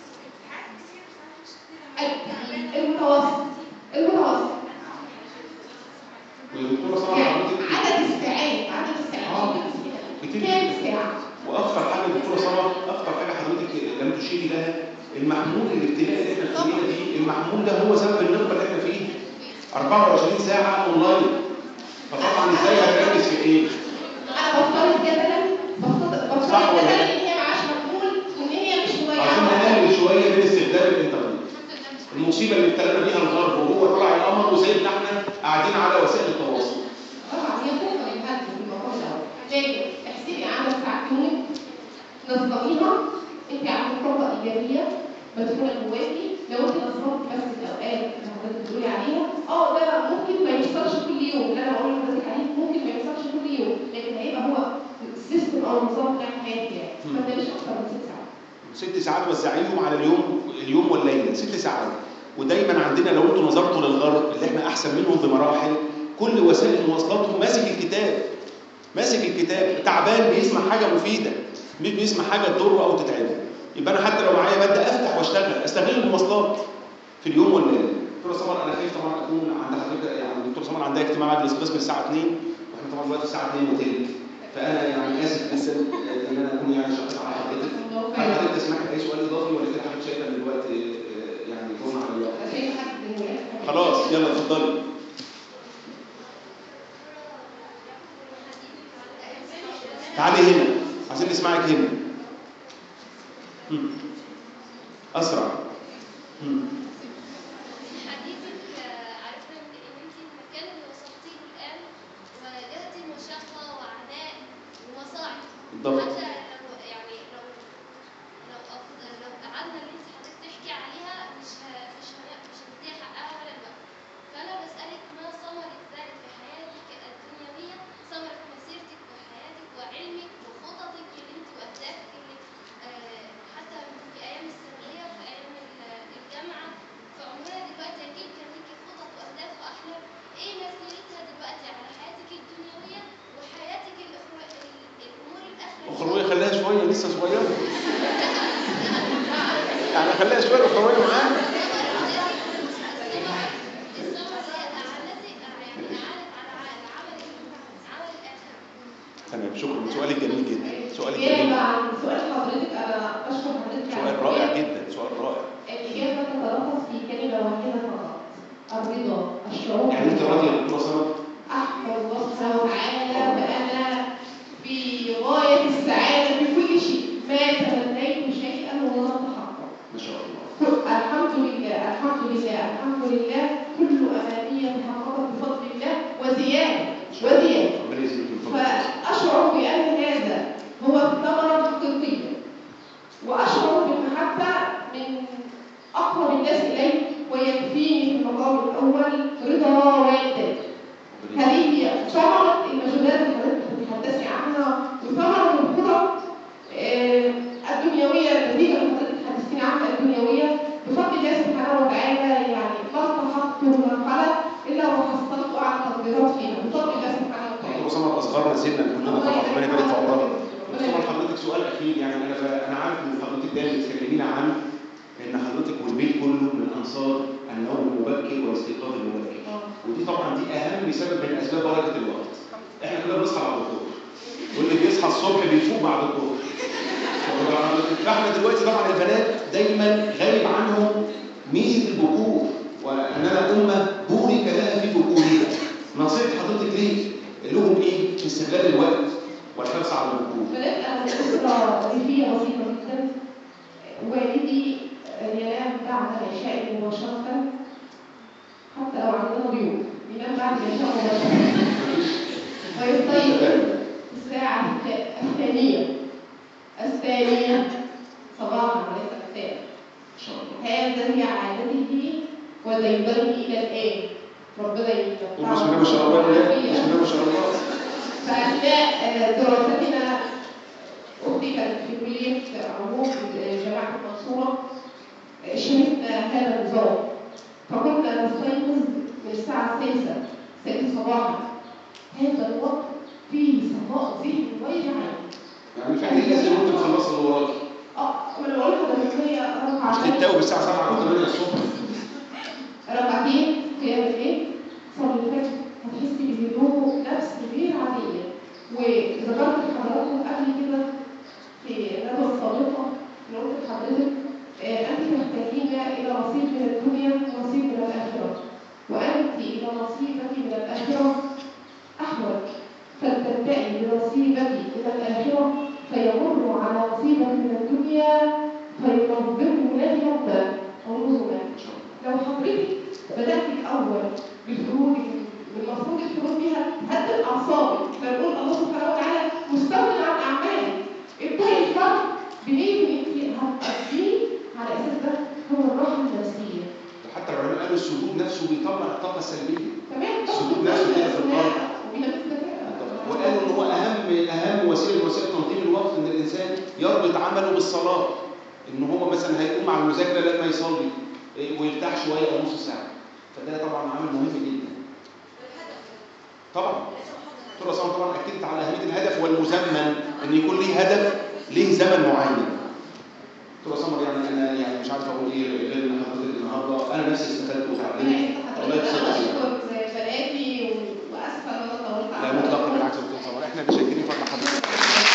المتوسط المتوسط والدكتوره ساره يعني حضرتك عدد الساعات عدد الساعات كتير كام ساعه؟ واكثر حاجه دكتوره ساره اكثر حاجه حضرتك لم تشيري لها المحمول الابتلاء اللي احنا فيه دي المحمول ده هو سبب النقطه اللي احنا فيه 24 ساعه اونلاين فطبعا ازاي هتركز في ايه؟ انا بفترض جدلا بفترض صح بفترض ولا جدلا لا؟ ان هي معاش مقبول وان هي مش عايزين مضيعه نقلل شويه من استخدام الانترنت المصيبه اللي ابتلانا بيها الغرب وهو طلع القمر وسايبنا احنا قاعدين على وسائل التواصل طبعا هي فرصه للهدف في المقام الاول لكن احسبي عدد ساعات يومك نظميها انت عندك طاقه ايجابيه مدفونه جواكي لو انت نظمت بس الاوقات اللي حضرتك بتقولي عليها اه ده ممكن ما يحصلش كل يوم اللي انا بقول لحضرتك عليه ممكن ما يحصلش كل يوم لكن هيبقى هو السيستم او النظام بتاع حياتي يعني ما تبقاش اكتر من ست ساعات ست ساعات وزعيهم على اليوم اليوم والليله ست ساعات ودايما عندنا لو انتوا نظرتوا للغرب اللي احنا احسن منهم بمراحل كل وسائل مواصلاته ماسك الكتاب ماسك الكتاب تعبان بيسمع حاجه مفيده مش بيسمع حاجه تضره او تتعبه يبقى انا حتى لو معايا ماده افتح واشتغل استغل المواصلات في اليوم والليله دكتوره سمر انا خايف طبعا اكون عند حضرتك يعني الدكتوره سمر عندها اجتماع بعد القسم الساعه 2 واحنا طبعا دلوقتي الساعه 2 وثلث فانا يعني اسف جدا ان انا اكون يعني شغال على حضرتك هل حضرتك تسمح لي اي سؤال اضافي ولا كده حضرتك شايفه ان الوقت آه، يعني جمعه على الوقت انا شايفه حد من الولاد خلاص يلا اتفضلي تعالي هنا عايزين نسمعك هنا مم. اسرع مم. حديثك عرفنا ان إن انت المكان اللي وصلتيه الان واجهتي مشقه وعناء ومصاعب بالضبط حتى لو يعني لو لو أخ- لو قعدنا اللي انت حضرتك تحكي عليها مش ه- مش ه- مش هنديها حقها ولا الوقت فانا بسالك ما ثمره ذلك في حياتك الدنيويه ثمره مسيرتك وحياتك وعلمك وخططك اللي انت واهدافك اللي آه، حتى في ايام الثانويه وفي ايام ال- الجامعه في عمرنا دلوقتي اكيد كان ليكي خطط واهداف واحلام ايه مسيرتها دلوقتي على حياتك الدنيويه وحياتك الأخرى الامور الاخره اخرويه خليها شويه لسه صغيره يعني خليها شويه اخرويه معانا تمام شكرا سؤالك جميل جدا سؤالك الإجابة جميل عن سؤال حضرتك أنا بشكر حضرتك على سؤال رائع الإجابة. جدا سؤال رائع الإجابة تتلخص في كلمة واحدة فقط الرضا الشعور يعني انت راضيه يا دكتوره سمر أحمد الله سبحانه وتعالى فأنا بغاية السعادة في كل شيء ما تمنيت شيئا ولم تحقق ما شاء الله الحمد لله الحمد لله الحمد لله كل أمانية تحققت بفضل الله وزيادة وزيادة ربنا يزيدك من فضلك فأشعر بأن هذا هو الثمرة الحقيقية وأشعر بالمحبة من أقرب الناس إلي ويكفيني في المقام الأول رضا والدي ربنا يزيدك. هذه هي ثمرة المجهودات اللي حضرتك بتتحدثي عنها وثمرة الخطط آه، الدنيوية النتيجة اللي حضرتك حدثتني عنها الدنيوية بفضل الله سبحانه وتعالى يعني ما استحقت مرحلة إلا وحصلت على تقديرات فيها بفضل الله سبحانه وتعالى دكتوره سمر اصغرنا سنا كلنا طبعا ربنا يبارك في عمرها دكتوره سمر حضرتك سؤال اخير يعني انا ب- انا عارف ان حضرتك دايما بتكلمينا عن ان حضرتك والبيت كله من انصار النوم المبكر والاستيقاظ المبكر ودي طبعا دي اهم سبب من اسباب بركه الوقت احنا كلنا بنصحى بعد الظهر واللي بيصحى الصبح بيفوق بعد الظهر واخد بال حضرتك؟ فاحنا دلوقتي طبعا البنات دايما غايب عنهم ميزه البكور واننا امه بورك لها في بكورها نصيحه حضرتك ليه؟ لهم ايه؟ في استغلال الوقت والحرص على البكور بدأت من أسرة ريفية بسيطة جدا والدي ينام بعد العشاء مباشرة حتى لو عندنا ضيوف ينام بعد العشاء مباشرة ويستيقظ الساعة الثانية الثانية صباحا وليس مساء ان شاء الله هذا هي عادته وديبره إلى الآن ربنا يمتعه بسم الله ما شاء الله بسم الله ما شاء الله فأثناء دراستنا أختي كانت في كلية علوم جامعة المنصورة شهدنا هذا النظام فكنا نستيقظ من الساعة السادسة السادسة صباحا هذا الوقت فيه صفاء ذهن وجعان يعني في حاجه لازم ممكن تخلص اللي وراكي اه ما انا بقول لحضرتك هي مش ركعتين تتوب الساعه 7 او 8 الصبح ركعتين قيام الليل صلي الفجر هتحسي بهدوء نفس غير عادية وذكرت لحضراتكم قبل كده في الندوة السابقة اللي قلت لحضرتك آه، أنت تحتاجين إلى نصيب من الدنيا ونصيب من الآخرة وأنت إلى نصيبك من الآخرة أحوج فلتبدأي بنصيبك من الآخرة فيمر على نصيبك من الدنيا فينظمه لك ربك أو نزلا ان شاء الله لو حضرتك بدأت الأول بالخروج المفروض الخروج بيها تهدئ أعصابك فنقول الله سبحانه وتعالى مستغني عن أعمالك ابدأي الفرق بنية إن أنت هتأديه على أساس ده هو الراحة النفسية حتى العلماء قالوا السجود نفسه بيطلع الطاقه السلبيه تمام السجود نفسه كده في الأرض. وبيها وقالوا ان هو اهم اهم وسيله من وسائل تنظيم الوقت ان الانسان يربط عمله بالصلاه ان هو مثلا هيقوم على المذاكره لما يصلي إيه، ويرتاح شويه او نص ساعه فده طبعا عامل مهم جدا طبعا دكتوره سام طبعا اكدت على اهميه الهدف والمزمن ان يكون ليه هدف ليه زمن معين دكتوره سمر يعني انا يعني مش عارف اقول ايه غير ان حضرتك النهارده انا نفسي استفدت وتعلمت الله يكسبك أشكر بناتي وأسفة لو أنا طولت لا عليكم. مطلقا بالعكس يا دكتور سمر احنا اللي شاكرين فضل حضرتك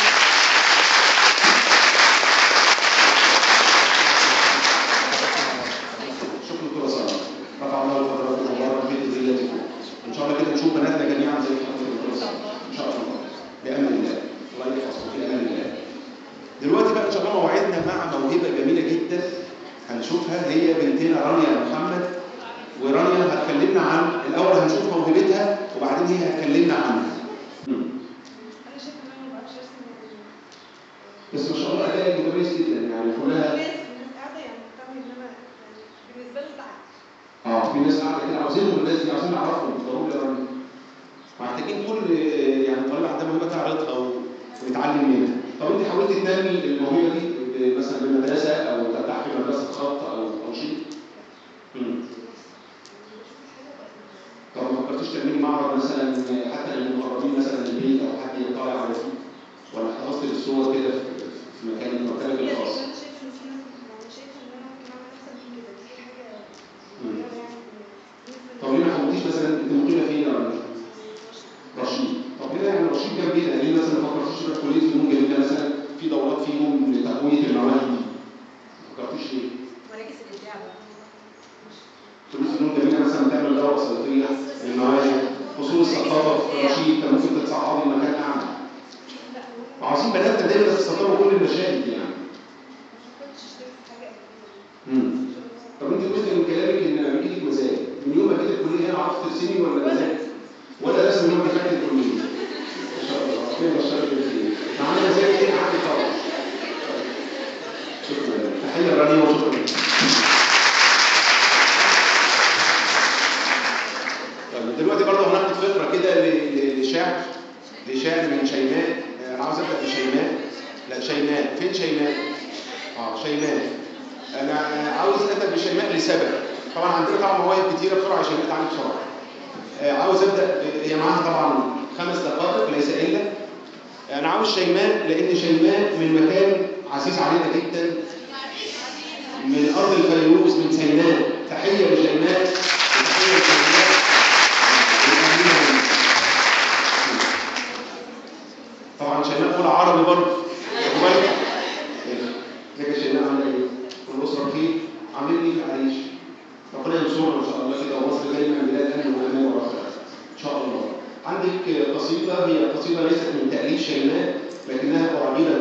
شكرا دكتور سمر رفع الله قدراتكم وبارك في ذريتكم ان شاء الله كده نشوف بناتنا جميعا زي حضرتك دكتور سمر ان شاء الله بامن الله الله يحفظكم في امان الله دلوقتي بقى ان شاء الله موعدنا مع موهبه جميله جدا هنشوفها هي بنتنا رانيا محمد ورانيا هتكلمنا عن الاول هنشوف موهبتها وبعدين هي هتكلمنا عنها مم. انا شايفه ان انا ما بعرفش ارسم بس ما شاء الله ادائك متميز جدا يعني كلها الناس الناس قاعده يعني بتعمل انما يعني بالنسبه لي تعب اه في ناس قاعده كده عاوزينهم الناس دي عاوزين نعرفهم ضروري يا رانيا محتاجين كل آه، يعني طالب عندها موهبه تعرضها و- ونتعلم منها طب انت حاولتي تنمي الموهبه دي ب- مثلا بالمدرسه او تحت مدرسه خط او او شيء مم. طب ما فكرتيش تعملي معرض مثلا حتى للمقربين مثلا البيت او حد يطلع على فيه ولا حفظتي الصور كده في في مكان مكانك يعني الخاص انا شايفه ان في ناس انا شايفه ان انا ممكن اعمل احسن من كده دي حاجه مم. صغيرة يعني بالنسبة طب ليه ما حاولتيش مثلا انت مقيمه فين يا رانيا؟ رشيد طب ليه يعني رشيد جنبنا ليه مثلا ما فكرتيش تروح كليه فنون جميله مثلا في دورات فيهم لتقويه المواهب دي ما فكرتيش ليه؟ مراكز الابداع بقى كليه فنون جميله مثلا تعمل دوره صيفيه للمواهب فصول الثقافه في رشيد كان ممكن تتصعدي مكان اعلى لا هو انا وعاوزين بناتنا دايما تستطيعوا كل المشاهد يعني ما كنتش اشترك في حاجه قبل كده مم. طب انت قلت من كلامك ان بيجيلك مزاج من يوم ما جيت الكليه هنا عرفت ترسمي ولا مزاج ولا رسم من يوم ما دخلت الكليه ما شاء الله ربنا يبشرك بالخير معانا مزاج ايه عادي خالص شكرا تحيه رانيا وشكرا طيب دلوقتي برضه هناخد فقره كده ل- ل- لشعر لشعر من شيماء آه، انا عاوز ابدا بشيماء لا شيماء فين شيماء؟ اه شيماء انا عاوز ابدا بشيماء لسبب طبعا عندنا طبعا مواهب كتيره بسرعه يا شيماء تعالي بسرعه آه، عاوز ابدا هي معاها طبعا خمس دقائق ليس الا انا عاوز شيماء لان شيماء من مكان عزيز علينا جدا من ارض الفيروز من سيناء تحيه لشيماء وتحيه لشيماء والأهلية منها. طبعا شيماء بقول عربي برضه خدوا بالك. لكن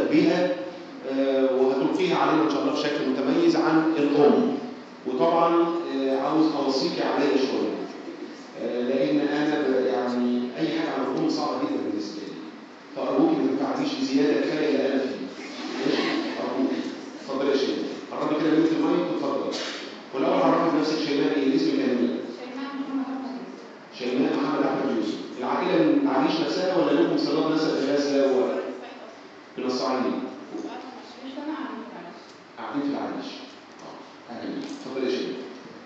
بها آه، وهتلقيها علينا ان شاء الله بشكل متميز عن الام وطبعا آه، عاوز اوصيكي عليا شويه آه، لان انا ب- يعني اي حاجه عن الام صعبه جدا بالنسبه لي فارجوكي ما تنفعنيش بزياده كفايه اللي انا فيه ماشي ارجوكي اتفضلي يا شيماء قربي كده منك المايك واتفضلي والاول عرفي بنفسك شيماء ايه اسمك كامل شيماء محمد احمد يوسف العائله من العريش نفسها ولا لكم صلاه نسب غزه ولا من الصعيد قاعدين في العريش اه اهلا بيك اتفضلي يا شيماء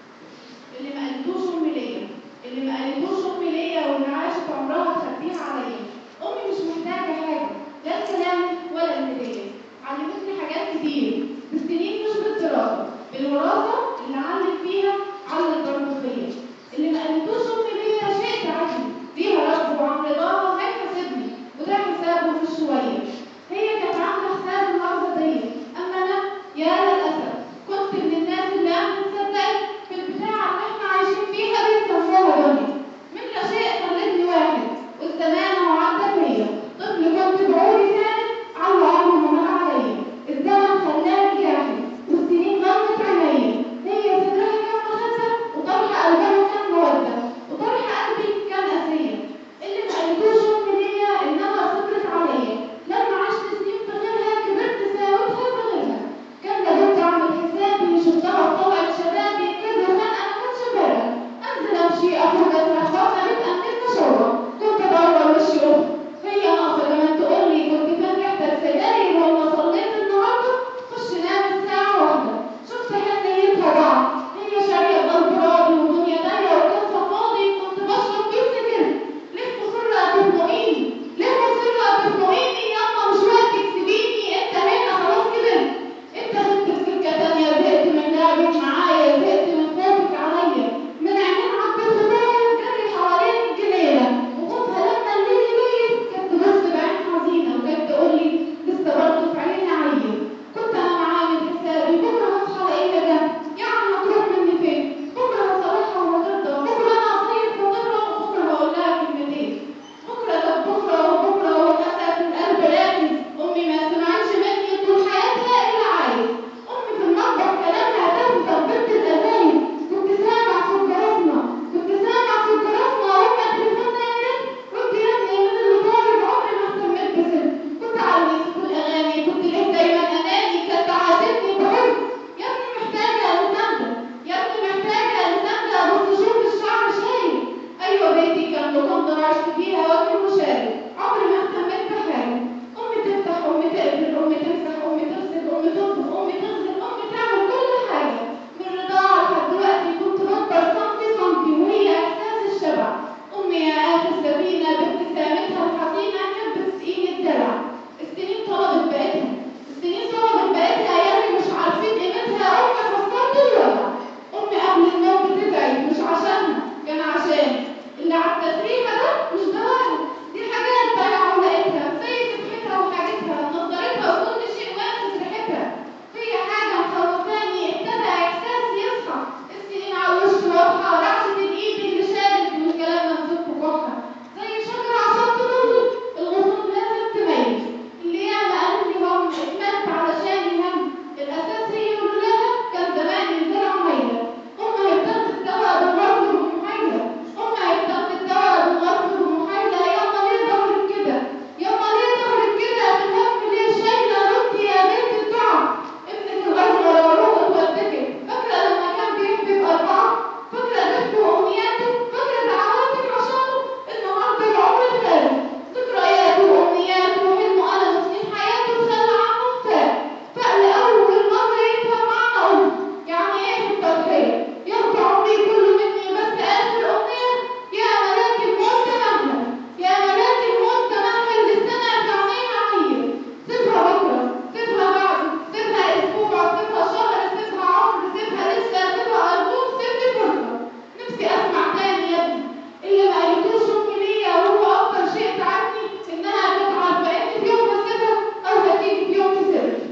اللي ما قالتوش امي ليا اللي ما قالتوش امي ليا واللي عاشت عمرها تخبيها عليا امي مش محتاجه حاجه لا الكلام ولا الهديه علمتني حاجات كتير بالسنين مش بالدراسه بالوراثه اللي علم فيها علم برضه فيا اللي ما قالتوش امي ليا شيء تعبني فيها رب وعن رضاها هيحاسبني وده حسابه مش شويه هي كانت عامله حساب اللحظه دي اما انا يا للاسف كنت من الناس اللي انا مصدقت في البتاعه اللي احنا عايشين فيها دي سموها دنيا من لا شيء خلتني واحد والزمان هو عدى فيا طفل كنت بعودي ثاني على عمره ما مر عليا الزمن خلاني جاحد والسنين غمت عينيا هي صدرها كان مخدة وطرح قلبها كان مودة وطرح قلبي كان قاسية اللي ما قالتوش امي ليا انها صبرت عليا لما عشت سنين في غيرها كبرت ساوتها بغيرها كان لابد اعمل حسابي شفتها بطلعة شبابي كده كان انا كنت شبابها انزل امشي اخرج اسرح وانا بتأمن مشوة كنت ادور وشي اخت هي ناقصة كمان تقول لي كنت فين ريحتك سجاير ولا صليت النهارده خش نام الساعة واحدة شفت حنيتها بعض هي شارية قلب راضي ودنيا ضيقة وكاسة فاضي كنت بشرب بيه سجن ليه مصرة تخنقيني ليه مصرة تخنقيني يلا مش وقت تكسبيني انت هنا خلاص كبرت انت خدت في سكة تانية زهقت من لعبك معايا زهقت من خوفك عليا من عينين عبد الخبايا جري حوالين الجنينة وخوفها لما الليل يليل كانت تبص بعين حزينة وكانت تقولي لسه برضه في عيني عيل كنت انا عامل حسابي بكرة هصحى الاقيها جنب يعني هتروح مني فين بكرة هصالحها وهترضى بكرة انا هصيف وتغرق وبكرة هقول لها كلمتين بكرة ده بكرة وبكرة وللأسف القلب راكز أمي ما سمعتش مني طول حياتها إلا عايز أمي في المطبخ كلامها تهزر بنت الأزايز كنت سامع في الجرسنا كنت سامع في الجرسنا وأمي تليفوننا يرن رد يا ابني من اللي طالب عمري ما اهتميت بسن كنت على الميس في الأغاني كنت ليه دايما أناني كانت عادتني بحب يا ابني محتاجة لسندة يا ابني محتاجة لسندة بص شوف الشعر شايل ايوه بيتي كان لوكاندا عشت فيها واكل وشارب عمري ما اهتميت بحاجه امي تفتح امي تقفل امي تمسح امي تغسل امي تطبخ امي تغسل امي تعمل كل حاجه من الرضاعه لحد دلوقتي كنت بكبر سنتي سنتي وهي احساس الشبع امي يا اخر سفينه بابتسامتها الحزينه كانت بتسقيني الدلع السنين طلبت بقيتها السنين طلبت بقيتها يا اللي مش عارفين قيمتها امي فسرت الوضع امي قبل النوم بتدعي مش عشانها كان عشان اللي على التسريحه ده مش دواها دي حاجات ضايعه ولقيتها زي سبحتها وحاجتها نظرتها وكل شيء واخد ريحتها هي حاجه مخوفاني ابتدى احساسي يصحى السنين على وش واضحه رعشه الايد اللي شالت والكلام ممسوك في كحها زي شجره عشان تضل الغصون لازم تميز اللي ياما قال لي هم اتمات علشان يهم الاساس هي لولاها كان زمان يزرعوا ميله أمي هيبتغ الدواء بالغرب والمحايلة أمي هيبتغ الدواء بالغرب والمحايلة يلا ليه ظهرك كده يلا ليه ظهرك كده الهم ليه شايلة ردي يا بنت الدعاء ابنك الغرب ولا روح اتودكت فاكرة لما كان بيحبي بأربعة فاكرة ضحكه وأمنياته فاكرة دعواتك عشانه النهاردة العمر خارج ذكرياته وأمنياته وحلمه أنا وسنين حياته خلى عنه فاق فاق لأول مرة يفهم معنى أمه يعني ايه في التضحية ياخد عمري كله مني بس آخر أمنية يا ملاك الموت تمهل يا ملاك الموت تمهل للسنة في عينيها عيل سيبها بكرة سيبها بعد سيبها أسبوع سيبها شهر سيبها عمر سيبها لسه سيبها أرجوك سيبني فرصة نفسي أسمع تاني يا ابني اللي ما قالتوش أمي ليا وهو أكتر شيء تعبني إنها كانت عارفة إني في يوم هسيبها أو هتيجي في يوم تسيبني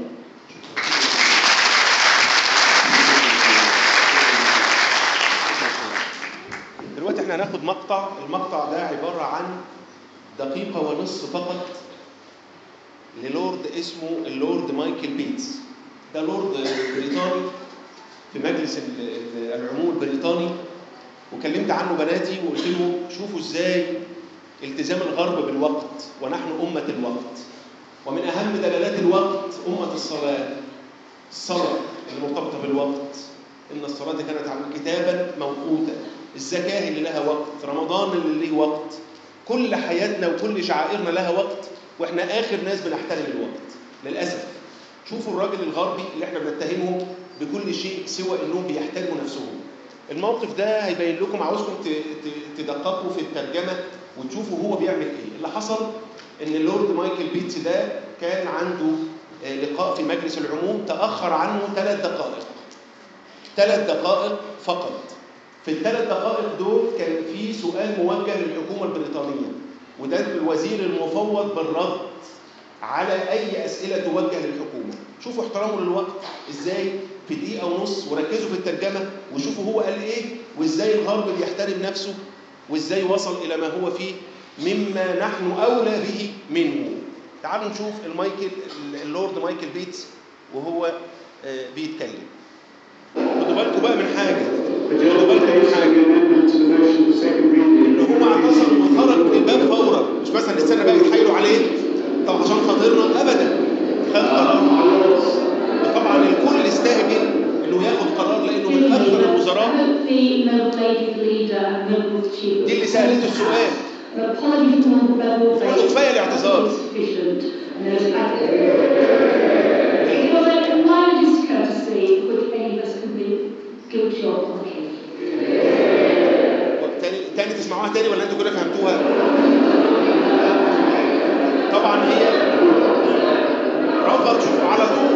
دلوقتي احنا هناخد مقطع المقطع ده عبارة عن دقيقة ونصف فقط للورد اسمه اللورد مايكل بيتس ده لورد بريطاني في مجلس ال- ال- العموم البريطاني وكلمت عنه بناتي وقلت له شوفوا ازاي التزام الغرب بالوقت ونحن أمة الوقت ومن أهم دلالات الوقت أمة الصلاة الصلاة المرتبطة بالوقت إن الصلاة كانت على كتابا موقوتا الزكاة اللي لها وقت رمضان اللي له وقت كل حياتنا وكل شعائرنا لها وقت واحنا آخر ناس بنحترم الوقت للأسف شوفوا الراجل الغربي اللي احنا بنتهمه بكل شيء سوى انهم بيحترموا نفسهم الموقف ده هيبين لكم عاوزكم ت- ت- تدققوا في الترجمه وتشوفوا هو بيعمل ايه اللي حصل ان اللورد مايكل بيتس ده كان عنده آه، لقاء في مجلس العموم تاخر عنه ثلاث دقائق ثلاث دقائق فقط في الثلاث دقائق دول كان في سؤال موجه للحكومه البريطانيه وده الوزير المفوض بالرد على اي اسئله توجه للحكومه شوفوا احترامه للوقت ازاي في دقيقه ونص وركزوا في الترجمه وشوفوا هو قال ايه وازاي الغرب بيحترم نفسه وازاي وصل الى ما هو فيه مما نحن اولى به منه تعالوا نشوف المايكل اللورد مايكل بيتس وهو آه، بيتكلم خدوا بالكم بقى من حاجه خدوا بالكم من حاجه ان هو اعتصم وخرج من الباب فورا مش مثلا نستنى بقى يتحايلوا عليه طب عشان خاطرنا ابدا خد قرار وطبعا الكل استهجن انه ياخد قرار لانه من اكثر الوزراء The noble leader and noble chief. دي اللي سالته السؤال An apology from the rebel قلت له كفايه الاعتذار sufficient. And there was It was a mildest courtesy which any of us can be guilty of on occasion. تاني تاني تسمعوها تاني ولا انتوا كده فهمتوها؟ طبعا هي رفض شوف على طول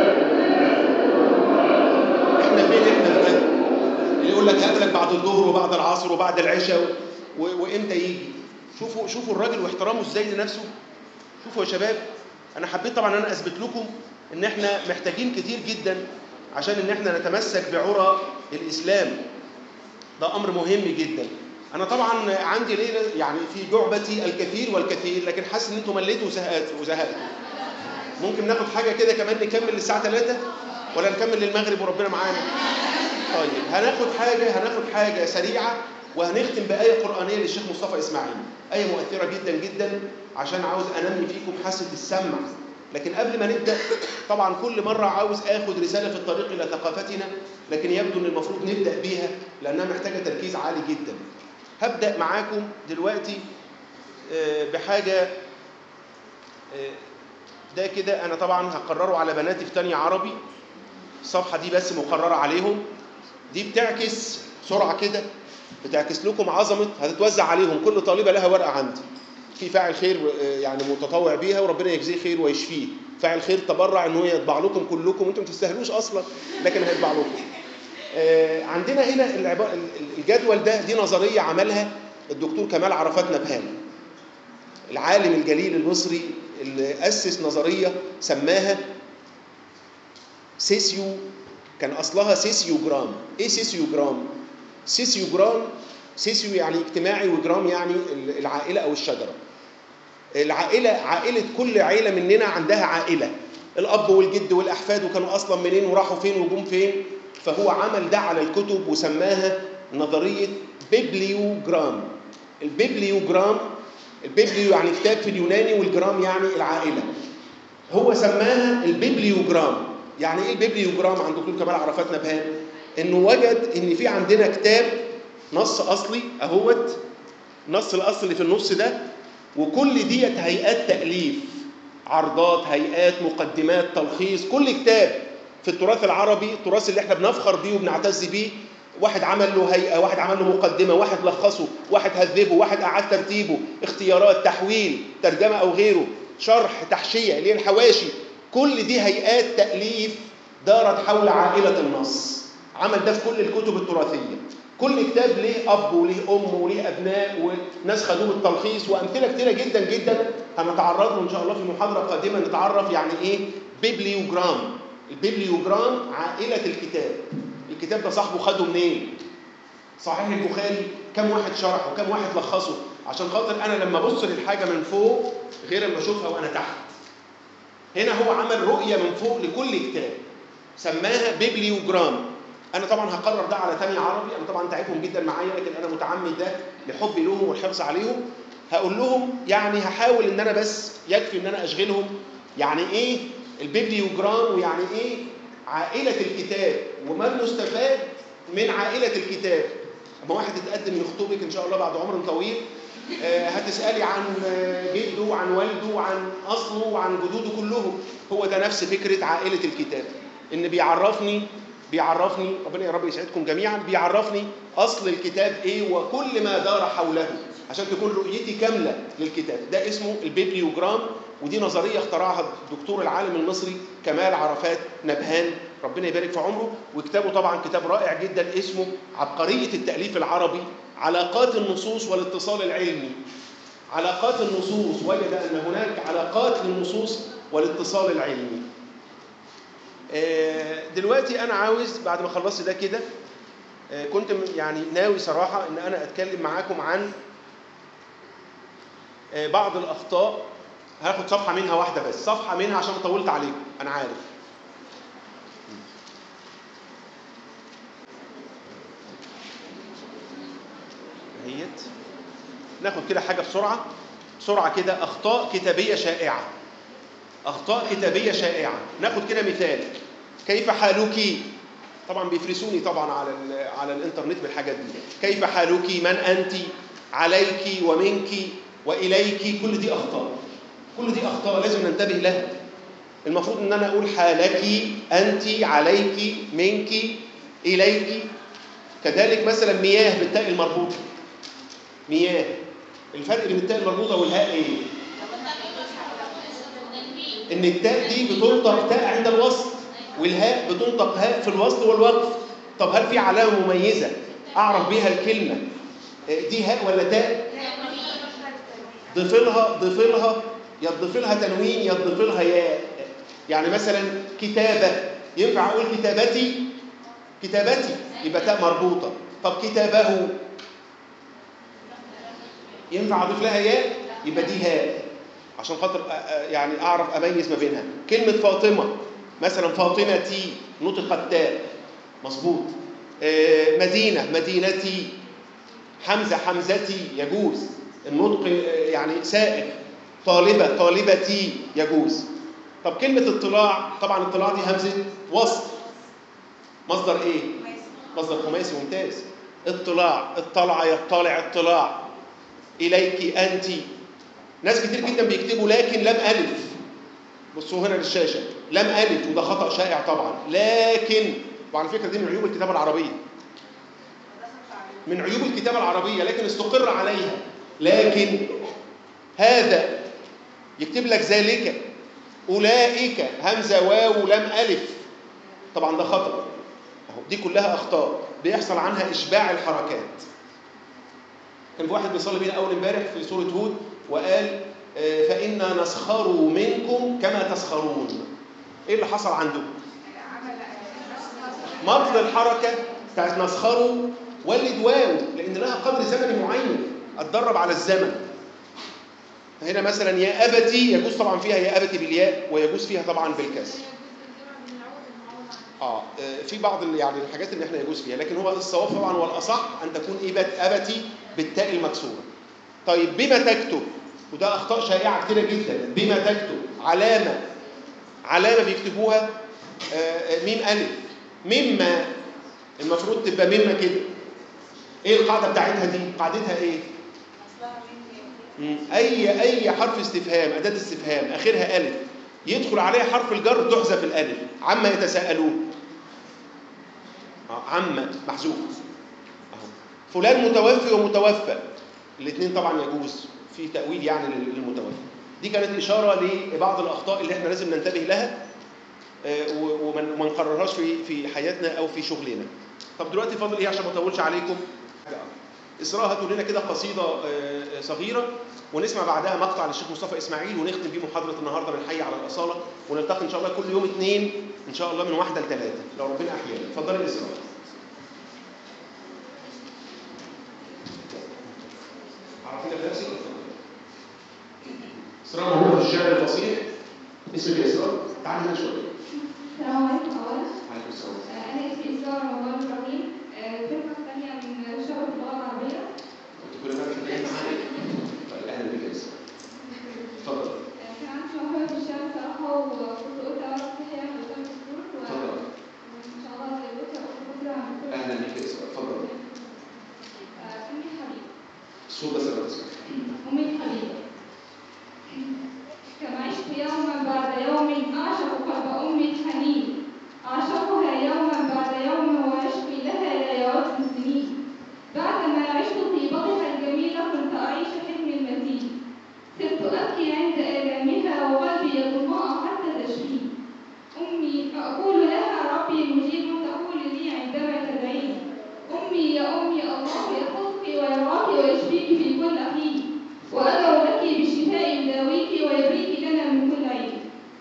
احنا فين احنا بجد؟ اللي يقول لك هقابلك بعد الظهر وبعد العصر وبعد العشاء و... و... وامتى يجي؟ شوفوا شوفوا الراجل واحترامه ازاي لنفسه شوفوا يا شباب انا حبيت طبعا ان انا اثبت لكم ان احنا محتاجين كتير جدا عشان ان احنا نتمسك بعرى الاسلام ده امر مهم جدا انا طبعا عندي ليله يعني في جعبتي الكثير والكثير لكن حاسس ان انتم مليتوا وزهقتوا وزهقتوا ممكن ناخد حاجه كده كمان نكمل للساعه 3 ولا نكمل للمغرب وربنا معانا طيب هناخد حاجه هناخد حاجه سريعه وهنختم بايه قرانيه للشيخ مصطفى اسماعيل ايه مؤثره جدا جدا عشان عاوز انمي فيكم حاسه السمع لكن قبل ما نبدا طبعا كل مره عاوز اخد رساله في الطريق الى ثقافتنا لكن يبدو ان المفروض نبدا بيها لانها محتاجه تركيز عالي جدا هبدا معاكم دلوقتي آه، بحاجه آه، ده كده انا طبعا هقرره على بناتي في تانية عربي الصفحه دي بس مقرره عليهم دي بتعكس بسرعه كده بتعكس لكم عظمه هتتوزع عليهم كل طالبه لها ورقه عندي في فاعل خير آه، يعني متطوع بيها وربنا يجزيه خير ويشفيه فاعل خير تبرع ان هو يطبع لكم كلكم وانتم ما تستاهلوش اصلا لكن هيطبع لكم آه، عندنا هنا العبا- ال- الجدول ده دي نظريه عملها الدكتور كمال عرفات نبهان العالم الجليل المصري اللي اسس نظريه سماها سيسيو كان اصلها سيسيوجرام ايه سيسيوجرام سيسيوجرام سيسيو يعني اجتماعي وجرام يعني ال- العائله او الشجره العائله عائله كل عيله مننا عندها عائله الاب والجد والاحفاد وكانوا اصلا منين وراحوا فين وجم فين فهو عمل ده على الكتب وسماها نظريه بيبليوجرام البيبليوجرام البيبليو يعني كتاب في اليوناني والجرام يعني العائله هو سماها البيبليوجرام يعني ايه البيبليوجرام عند دكتور كمال عرفات نبهان انه وجد ان في عندنا كتاب نص اصلي اهوت نص الاصل اللي في النص ده وكل ديت هيئات تاليف عرضات هيئات مقدمات تلخيص كل كتاب في التراث العربي التراث اللي احنا بنفخر بيه وبنعتز بيه واحد عمل له هيئه واحد عمل له مقدمه واحد لخصه واحد هذبه واحد اعاد ترتيبه اختيارات تحويل ترجمه او غيره شرح تحشيه اللي هي الحواشي كل دي هيئات تاليف دارت حول عائله النص عمل ده في كل الكتب التراثيه كل كتاب ليه اب وليه ام وليه ابناء وناس خدوه بالتلخيص وامثله كتيره جدا جدا هنتعرض له ان شاء الله في محاضره قادمه نتعرف يعني ايه بيبليوجرام البيبليوجرام عائله الكتاب الكتاب ده صاحبه خده منين صحيح البخاري كم واحد شرحه وكم واحد لخصه عشان خاطر انا لما ابص للحاجه من فوق غير لما اشوفها وانا تحت هنا هو عمل رؤيه من فوق لكل كتاب سماها بيبليوجرام انا طبعا هقرر ده على تاني عربي انا طبعا تعبهم جدا معايا لكن انا متعمد ده لحبي لهم والحرص عليهم هقول لهم يعني هحاول ان انا بس يكفي ان انا اشغلهم يعني ايه البيبليوجرام ويعني ايه عائله الكتاب وما المستفاد من عائله الكتاب اما واحد يتقدم يخطبك ان شاء الله بعد عمر طويل آه، هتسالي عن آه، جده وعن والده وعن اصله وعن جدوده كلهم هو ده نفس فكره عائله الكتاب ان بيعرفني بيعرفني ربنا يا رب يسعدكم جميعا بيعرفني اصل الكتاب ايه وكل ما دار حوله عشان تكون رؤيتي كامله للكتاب ده اسمه البيبليوجرام ودي نظريه اخترعها الدكتور العالم المصري كمال عرفات نبهان ربنا يبارك في عمره وكتابه طبعا كتاب رائع جدا اسمه عبقريه التاليف العربي علاقات النصوص والاتصال العلمي علاقات النصوص وجد ان هناك علاقات للنصوص والاتصال العلمي آه، دلوقتي انا عاوز بعد ما خلصت ده كده آه، كنت م- يعني ناوي صراحه ان انا اتكلم معاكم عن آه، بعض الاخطاء هاخد صفحه منها واحده بس صفحه منها عشان طولت عليكم انا عارف اهيت ناخد كده حاجه بسرعه بسرعه كده اخطاء كتابيه شائعه اخطاء كتابيه شائعه ناخد كده مثال كيف حالك طبعا بيفرسوني طبعا على ال- على الانترنت بالحاجات دي كيف حالك من انت عليك ومنك واليك كل دي اخطاء كل دي اخطاء لازم ننتبه لها المفروض ان انا اقول حالك انت عليك منك اليك كذلك مثلا مياه بالتاء المربوطه مياه الفرق بين التاء المربوطه والهاء ايه ان التاء دي بتنطق تاء عند الوصل والهاء بتنطق هاء في الوصل والوقف طب هل في علامه مميزه اعرف بيها الكلمه آه، دي هاء ولا تاء ضيف لها ضيف لها يا تضيف لها تنوين يا تضيف لها ياء يعني مثلا كتابه ينفع اقول كتابتي كتابتي يبقى تاء مربوطه طب كتابه ينفع اضيف لها ياء يبقى دي هاء عشان خاطر أ- أ- يعني اعرف اميز ما بينها كلمه فاطمه مثلا فاطمتي نطقت تاء مظبوط آه، مدينه مدينتي حمزه حمزتي يجوز النطق آه، يعني سائغ طالبه طالبتي يجوز طب كلمه اطلاع طبعا اطلاع دي همزه وصل مصدر ايه مصدر خماسي ممتاز اطلاع اطلع يطلع اطلاع اليك انت ناس كتير جدا بيكتبوا لكن لم الف بصوا هنا للشاشه لم الف وده خطا شائع طبعا لكن وعلى فكره دي من عيوب الكتابه العربيه من عيوب الكتابه العربيه لكن استقر عليها لكن هذا يكتب لك ذلك اولئك همزه واو لم الف طبعا ده خطا اهو دي كلها اخطاء بيحصل عنها اشباع الحركات كان في واحد بيصلي بينا اول امبارح في سوره هود وقال آه، فإنا نسخر منكم كما تسخرون ايه اللي حصل عنده مض الحركه بتاعت نسخروا ولد واو لان لها قدر زمني معين اتدرب على الزمن هنا مثلا يا ابتي يجوز طبعا فيها يا ابتي بالياء ويجوز فيها طبعا بالكسر اه آه، في بعض ال- يعني الحاجات اللي احنا يجوز فيها لكن هو الصواب طبعا والاصح ان تكون ايه بت- ابتي بالتاء المكسوره طيب بما تكتب وده اخطاء شائعه كتيره جدا بما تكتب علامه علامه بيكتبوها آه، آه، ميم الف مما المفروض تبقى مما كده ايه القاعده بتاعتها دي قاعدتها ايه مم. اي اي حرف استفهام اداه استفهام اخرها الف يدخل عليها حرف الجر تحذف الالف عما يتساءلون آه، عما محذوف اهو فلان متوفي ومتوفى الاثنين طبعا يجوز في تاويل يعني لل- للمتوفى دي كانت اشاره لبعض الاخطاء اللي احنا لازم ننتبه لها آه، و- وما وما نكررهاش في في حياتنا او في شغلنا طب دلوقتي فاضل ايه عشان ما اطولش عليكم اسراء هاتوا لنا كده قصيده آه، صغيره ونسمع بعدها مقطع للشيخ مصطفى اسماعيل ونختم بيه محاضره النهارده من حي على الاصاله ونلتقي ان شاء الله كل يوم اثنين ان شاء الله من واحده لثلاثه لو ربنا احيانا اتفضلي يا اسراء عرفينا بنفسك اسراء موهوبه في الشعر الفصيح اسمك يا اسراء تعالي هنا شويه السلام عليكم أولا عليكم السلام آه، أنا اسمي إسراء رمضان إبراهيم آه، الفرقة الثانية من شبكة اللغة العربية كنت كل مره بتتكلم معايا طيب اهلا بك يا اسراء اتفضل آه، كان عندي موهبة في الشعر صراحة وكنت قلت أعرف تحية من قدام الدكتور اتفضل وإن شاء الله زي بكرة أو بكرة عن الدكتور. اهلا بك يا اسراء اتفضل آه، أمي حبيبة الصوت بس لو تسمع أمي حبيبة كم عشت يوما بعد يوم أعشق قلب أمي الحنين أعشقها يوما بعد يوم وعشقي لها لا يعد سنين بعدما عشت طيبتها الجميلة كنت أعيش حلمي المتين صرت أبكي عند آلامها وقلبي يضمها حتى تشفيه أمي أقول لها ربي مجيب تقول لي عندما تدعيني أمي يا أمي الله يحفظك ويرعاك ويشفيك في كل حين وأدعو لك بالشفاء يداويك ويبريك لنا من كل عين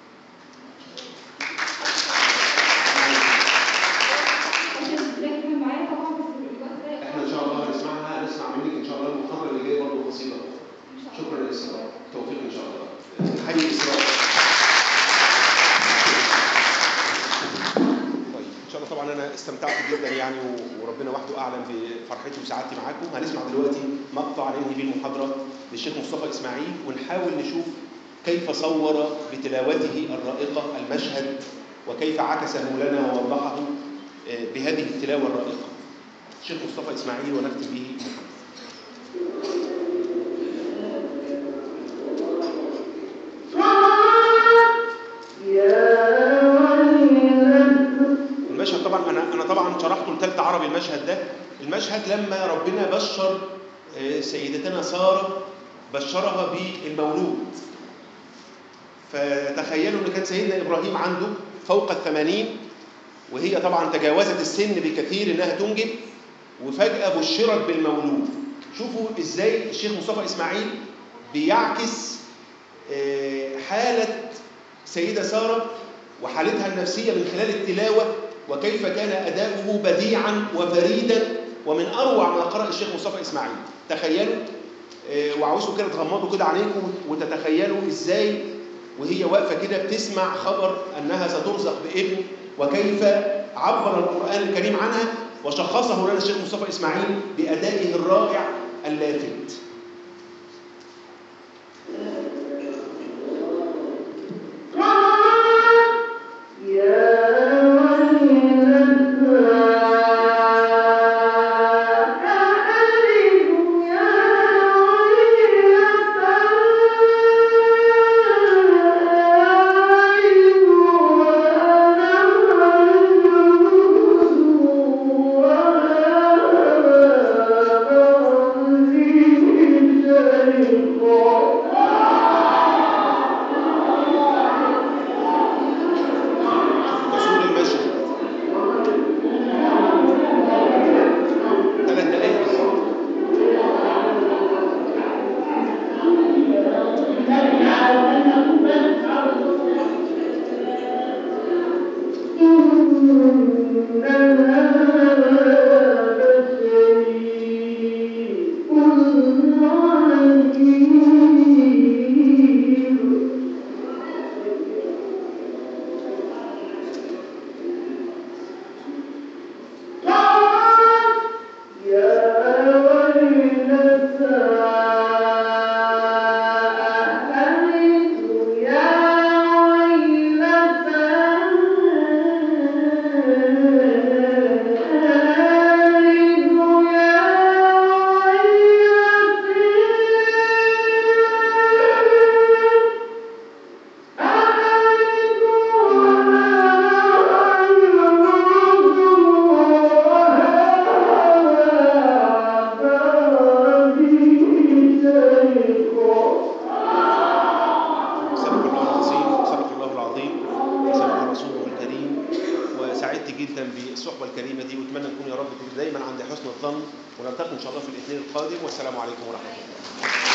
لكن معايا طبعا بس الوقت ده احنا ان شاء الله هنسمعها هنسمع منك ان شاء الله المحاضره اللي جايه برضه قصيده شكرا يا اسراء توفيق ان شاء الله حي اسراء طيب ان شاء الله طبعا انا استمتعت جدا يعني و- وربنا وحده اعلم بفرحتي وسعادتي معاكم هنسمع دلوقتي مقطع ننهي بيه المحاضره للشيخ مصطفى اسماعيل ونحاول نشوف كيف صور بتلاوته الرائقه المشهد وكيف عكسه لنا ووضحه آه، بهذه التلاوه الرائقه الشيخ مصطفى اسماعيل ونختم به محمد المشهد طبعا انا انا طبعا شرحته لثالثه عربي المشهد ده المشهد لما ربنا بشر آه، سيدتنا ساره بشرها بالمولود فتخيلوا ان كان سيدنا ابراهيم عنده فوق الثمانين وهي طبعا تجاوزت السن بكثير انها تنجب وفجاه بشرت بالمولود شوفوا ازاي الشيخ مصطفى اسماعيل بيعكس آه، حاله سيده ساره وحالتها النفسيه من خلال التلاوه وكيف كان اداؤه بديعا وفريدا ومن اروع ما قرأ الشيخ مصطفى اسماعيل تخيلوا آه، وعاوزكم كده تغمضوا كده عينيكم وتتخيلوا ازاي وهي واقفه كده بتسمع خبر انها سترزق بابن وكيف عبر القران الكريم عنها وشخصه لنا الشيخ مصطفى اسماعيل بادائه الرائع اللافت تصوير المشهد ثلاث دقائق بالظبط صدق الله العظيم صدق الله العظيم وصدق رسوله الكريم وسعدت جدا بالصحبه الكريمه دي واتمنى نكون يا رب دايما عند حسن الظن ونلتقي ان شاء الله في الاثنين القادم والسلام عليكم ورحمه الله